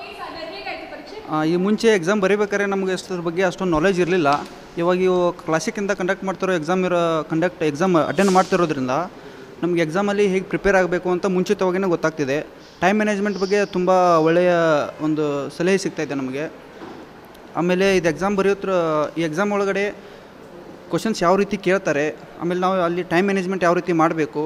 ಆ, ಈ ಮುಂಚೆ ಎಕ್ಸಾಮ್ ಬರೀಬೇಕಾದ್ರೆ ನಮಗೆ ಅಷ್ಟರ ಬಗ್ಗೆ ಅಷ್ಟೊಂದು ನಾಲೆಜ್ ಇರಲಿಲ್ಲ ಇವಾಗ ಇವು ಕ್ಲಾಸಿಕಿಂದ ಕಂಡಕ್ಟ್ ಮಾಡ್ತಿರೋ ಎಕ್ಸಾಮ್ ಇರೋ ಕಂಡಕ್ಟ್ ಎಕ್ಸಾಮ್ ಅಟೆಂಡ್ ಮಾಡ್ತಿರೋದ್ರಿಂದ ನಮಗೆ ಎಕ್ಸಾಮಲ್ಲಿ ಹೇಗೆ ಪ್ರಿಪೇರ್ ಆಗಬೇಕು ಅಂತ ಮುಂಚಿತವಾಗಿಯೇ ಗೊತ್ತಾಗ್ತಿದೆ ಟೈಮ್ ಮ್ಯಾನೇಜ್ಮೆಂಟ್ ಬಗ್ಗೆ ತುಂಬ ಒಳ್ಳೆಯ ಒಂದು ಸಲಹೆ ಸಿಗ್ತಾಯಿದೆ ನಮಗೆ ಆಮೇಲೆ ಇದು ಎಕ್ಸಾಮ್ ಬರೆಯೋತ್ರ ಈ ಎಕ್ಸಾಮ್ ಒಳಗಡೆ ಕ್ವಶನ್ಸ್ ಯಾವ ರೀತಿ ಕೇಳ್ತಾರೆ ಆಮೇಲೆ ನಾವು ಅಲ್ಲಿ ಟೈಮ್ ಮ್ಯಾನೇಜ್ಮೆಂಟ್ ಯಾವ ರೀತಿ ಮಾಡಬೇಕು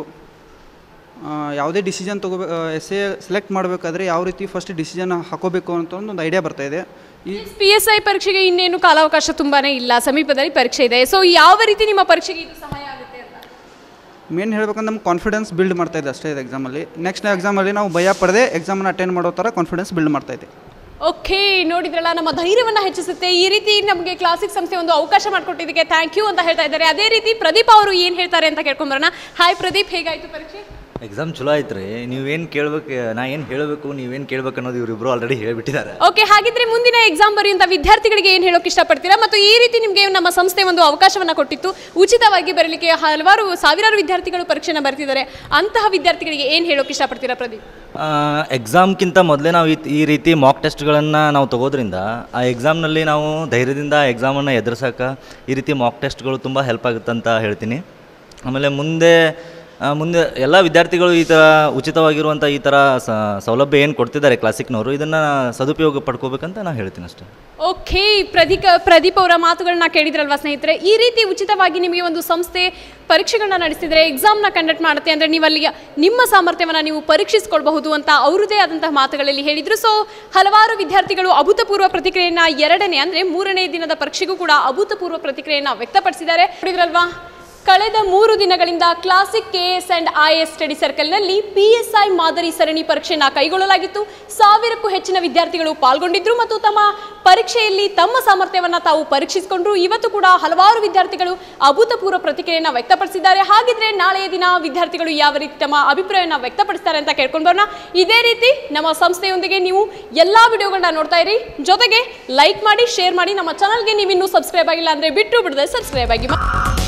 ಯಾವುದೇ ಡಿಸಿಷನ್ ತೊಗೋಬೇಕು ಎಸ್ ಎ ಸೆಲೆಕ್ಟ್ ಮಾಡಬೇಕಾದ್ರೆ ಯಾವ ರೀತಿ ಫಸ್ಟ್ ಡಿಸಿಷನ್ ಹಾಕೋಬೇಕು ಅಂತ ಒಂದು ಐಡಿಯಾ ಬರ್ತಾ ಇದೆ ಈ ಪಿ ಎಸ್ ಐ ಪರೀಕ್ಷೆಗೆ ಇನ್ನೇನು ಕಾಲಾವಕಾಶ ತುಂಬಾನೇ ಇಲ್ಲ ಸಮೀಪದಲ್ಲಿ ಪರೀಕ್ಷೆ ಇದೆ ಸೊ ಯಾವ ರೀತಿ ನಿಮ್ಮ ಪರೀಕ್ಷೆಗೆ ಇದು ಸಹಾಯ ಆಗುತ್ತೆ ಅಂತ ಮೇನ್ ಹೇಳ್ಬೇಕಂದ್ರೆ ನಮ್ಗೆ ಕಾನ್ಫಿಡೆನ್ಸ್ ಬಿಲ್ಡ್ ಮಾಡ್ತಾ ಇದೆ ಅಷ್ಟೇ ಇದು ಎಕ್ಸಾಮಲ್ಲಿ ನೆಕ್ಸ್ಟ್ ಎಕ್ಸಾಮಲ್ಲಿ ನಾವು ಭಯ ಪಡದೆ ಎಕ್ಸಾಮನ್ನು ಅಟೆಂಡ್ ಮಾಡೋ ಥರ ಕಾನ್ಫಿಡೆನ್ಸ್ ಬಿಲ್ಡ್ ಮಾಡ್ತಾ ಇದೆ ಓಕೆ ನೋಡಿದ್ರಲ್ಲ ನಮ್ಮ ಧೈರ್ಯವನ್ನ ಹೆಚ್ಚಿಸುತ್ತೆ ಈ ರೀತಿ ನಮಗೆ ಕ್ಲಾಸಿಕ್ ಸಂಸ್ಥೆ ಒಂದು ಅವಕಾಶ ಮಾಡಿಕೊಟ್ಟಿದ್ದಕ್ಕೆ ಥ್ಯಾಂಕ್ ಯು ಅಂತ ಹೇಳ್ತಾ ಇದ್ದಾರೆ ಅದೇ ರೀತಿ ಪ್ರದೀಪ್ ಅವರು ಏನು ಹೇಳ್ತಾರೆ ಅಂತ ಕೇಳ್ಕೊಂಬರೋಣ ಹಾಯ್ ಪ್ರದೀಪ್ ಹೇಗಾಯ್ತು ಪರೀಕ್ಷೆ ಎಕ್ಸಾಮ್ ಚಲೋ ಆಯ್ತು ರೀ ನೀವೇನು ಕೇಳ್ಬೇಕು ನಾ ಏನು ಹೇಳಬೇಕು ನೀವೇನು ಕೇಳ್ಬೇಕು ಅನ್ನೋದು ಇವರಿಬ್ಬರು ಆಲ್ರೆಡಿ ಹೇಳಿಬಿಟ್ಟಿದ್ದಾರೆ ಓಕೆ ಹಾಗಿದ್ರೆ ಮುಂದಿನ ಎಕ್ಸಾಮ್ ಬರೆಯುವಂಥ ವಿದ್ಯಾರ್ಥಿಗಳಿಗೆ ಏನು ಹೇಳೋಕೆ ಇಷ್ಟಪಡ್ತೀರಾ ಮತ್ತು ಈ ರೀತಿ ನಿಮಗೆ ನಮ್ಮ ಸಂಸ್ಥೆ ಒಂದು ಅವಕಾಶವನ್ನು ಕೊಟ್ಟಿತ್ತು ಉಚಿತವಾಗಿ ಬರಲಿಕ್ಕೆ ಹಲವಾರು ಸಾವಿರಾರು ವಿದ್ಯಾರ್ಥಿಗಳು ಪರೀಕ್ಷೆನ ಬರ್ತಿದ್ದಾರೆ ಅಂತಹ ವಿದ್ಯಾರ್ಥಿಗಳಿಗೆ ಏನು ಹೇಳೋಕೆ ಇಷ್ಟಪಡ್ತೀರಾ ಪ್ರದೀಪ್ ಎಕ್ಸಾಮ್ಗಿಂತ ಮೊದಲೇ ನಾವು ಈ- ಈ ರೀತಿ ಮಾಕ್ ಟೆಸ್ಟ್ಗಳನ್ನು ನಾವು ತಗೋದ್ರಿಂದ ಆ ಎಕ್ಸಾಮ್ನಲ್ಲಿ ನಾವು ಧೈರ್ಯದಿಂದ ಎಕ್ಸಾಮನ್ನು ಎದುರಿಸೋಕೆ ಈ ರೀತಿ ಮಾಕ್ ಟೆಸ್ಟ್ಗಳು ತುಂಬ ಹೆಲ್ಪ್ ಆಗುತ್ತೆ ಅಂತ ಹೇಳ್ತೀನಿ ಆಮೇಲೆ ಮುಂದೆ ಆ, ಮುಂದೆ ಎಲ್ಲ ವಿದ್ಯಾರ್ಥಿಗಳು ಈ ಥರ ಉಚಿತವಾಗಿರುವಂಥ ಈ ಥರ ಸ- ಸೌಲಭ್ಯ ಏನು ಕೊಡ್ತಿದ್ದಾರೆ ಕ್ಲಾಸಿಕ್ನವರು ಇದನ್ನು ಸದುಪಯೋಗ ಪಡ್ಕೋಬೇಕಂತ ನಾನು ಹೇಳ್ತೀನಿ ಅಷ್ಟೇ ಓಕೆ ಪ್ರದೀಕ ಪ್ರದೀಪ್ ಅವರ ಮಾತುಗಳನ್ನ ಕೇಳಿದ್ರಲ್ವಾ ಸ್ನೇಹಿತರೆ ಈ ರೀತಿ ಉಚಿತವಾಗಿ ನಿಮಗೆ ಒಂದು ಸಂಸ್ಥೆ ಪರೀಕ್ಷೆಗಳನ್ನ ನಡೆಸಿದ್ರೆ ಎಕ್ಸಾಮ್ನ ಕಂಡಕ್ಟ್ ಮಾಡುತ್ತೆ ಅಂದರೆ ನೀವು ಅಲ್ಲಿ ನಿಮ್ಮ ಸಾಮರ್ಥ್ಯವನ್ನು ನೀವು ಪರೀಕ್ಷಿಸ್ಕೊಳ್ಬಹುದು ಅಂತ ಅವರದೇ ಆದಂತಹ ಮಾತುಗಳಲ್ಲಿ ಹೇಳಿದ್ರು ಸೊ ಹಲವಾರು ವಿದ್ಯಾರ್ಥಿಗಳು ಅಭೂತಪೂರ್ವ ಪ್ರತಿಕ್ರಿಯೆಯನ್ನ ಎರಡನೇ ಅಂದರೆ ಮೂರನೇ ದಿನದ ಪರೀಕ್ಷೆಗೂ ಕೂಡ ಅಭೂತಪೂರ್ವ ಪ್ರತಿಕ್ರಿಯೆಯನ್ನ ವ್ಯಕ್ತಪಡಿಸಿದ್ದಾರೆ ನೋಡಿದ್ರಲ್ವಾ ಕಳೆದ ಮೂರು ದಿನಗಳಿಂದ Classic K S and I S study ಸರ್ಕಲ್ನಲ್ಲಿ ಪಿ ಎಸ್ ಐ ಮಾದರಿ ಸರಣಿ ಪರೀಕ್ಷೆಯನ್ನು ಕೈಗೊಳ್ಳಲಾಗಿತ್ತು ಸಾವಿರಕ್ಕೂ ಹೆಚ್ಚಿನ ವಿದ್ಯಾರ್ಥಿಗಳು ಪಾಲ್ಗೊಂಡಿದ್ರು ಮತ್ತು ತಮ್ಮ ಪರೀಕ್ಷೆಯಲ್ಲಿ ತಮ್ಮ ಸಾಮರ್ಥ್ಯವನ್ನು ತಾವು ಪರೀಕ್ಷಿಸಿಕೊಂಡ್ರು ಇವತ್ತು ಕೂಡ ಹಲವಾರು ವಿದ್ಯಾರ್ಥಿಗಳು ಅಭೂತಪೂರ್ವ ಪ್ರತಿಕ್ರಿಯೆಯನ್ನು ವ್ಯಕ್ತಪಡಿಸಿದ್ದಾರೆ ಹಾಗಿದ್ರೆ ನಾಳೆಯ ದಿನ ವಿದ್ಯಾರ್ಥಿಗಳು ಯಾವ ರೀತಿ ತಮ್ಮ ಅಭಿಪ್ರಾಯವನ್ನು ವ್ಯಕ್ತಪಡಿಸ್ತಾರೆ ಅಂತ ಕೇಳ್ಕೊಂಡು ಬರೋಣ ಇದೇ ರೀತಿ ನಮ್ಮ ಸಂಸ್ಥೆಯೊಂದಿಗೆ ನೀವು ಎಲ್ಲ ವಿಡಿಯೋಗಳನ್ನ ನೋಡ್ತಾ ಇರಿ ಜೊತೆಗೆ ಲೈಕ್ ಮಾಡಿ ಶೇರ್ ಮಾಡಿ ನಮ್ಮ ಚಾನಲ್ಗೆ ನೀವು ಇನ್ನೂ ಸಬ್ಸ್ಕ್ರೈಬ್ ಆಗಿಲ್ಲ ಅಂದರೆ ಬಿಟ್ಟು ಬಿಡದೆ ಸಬ್ಸ್ಕ್ರೈಬ್ ಆಗಿ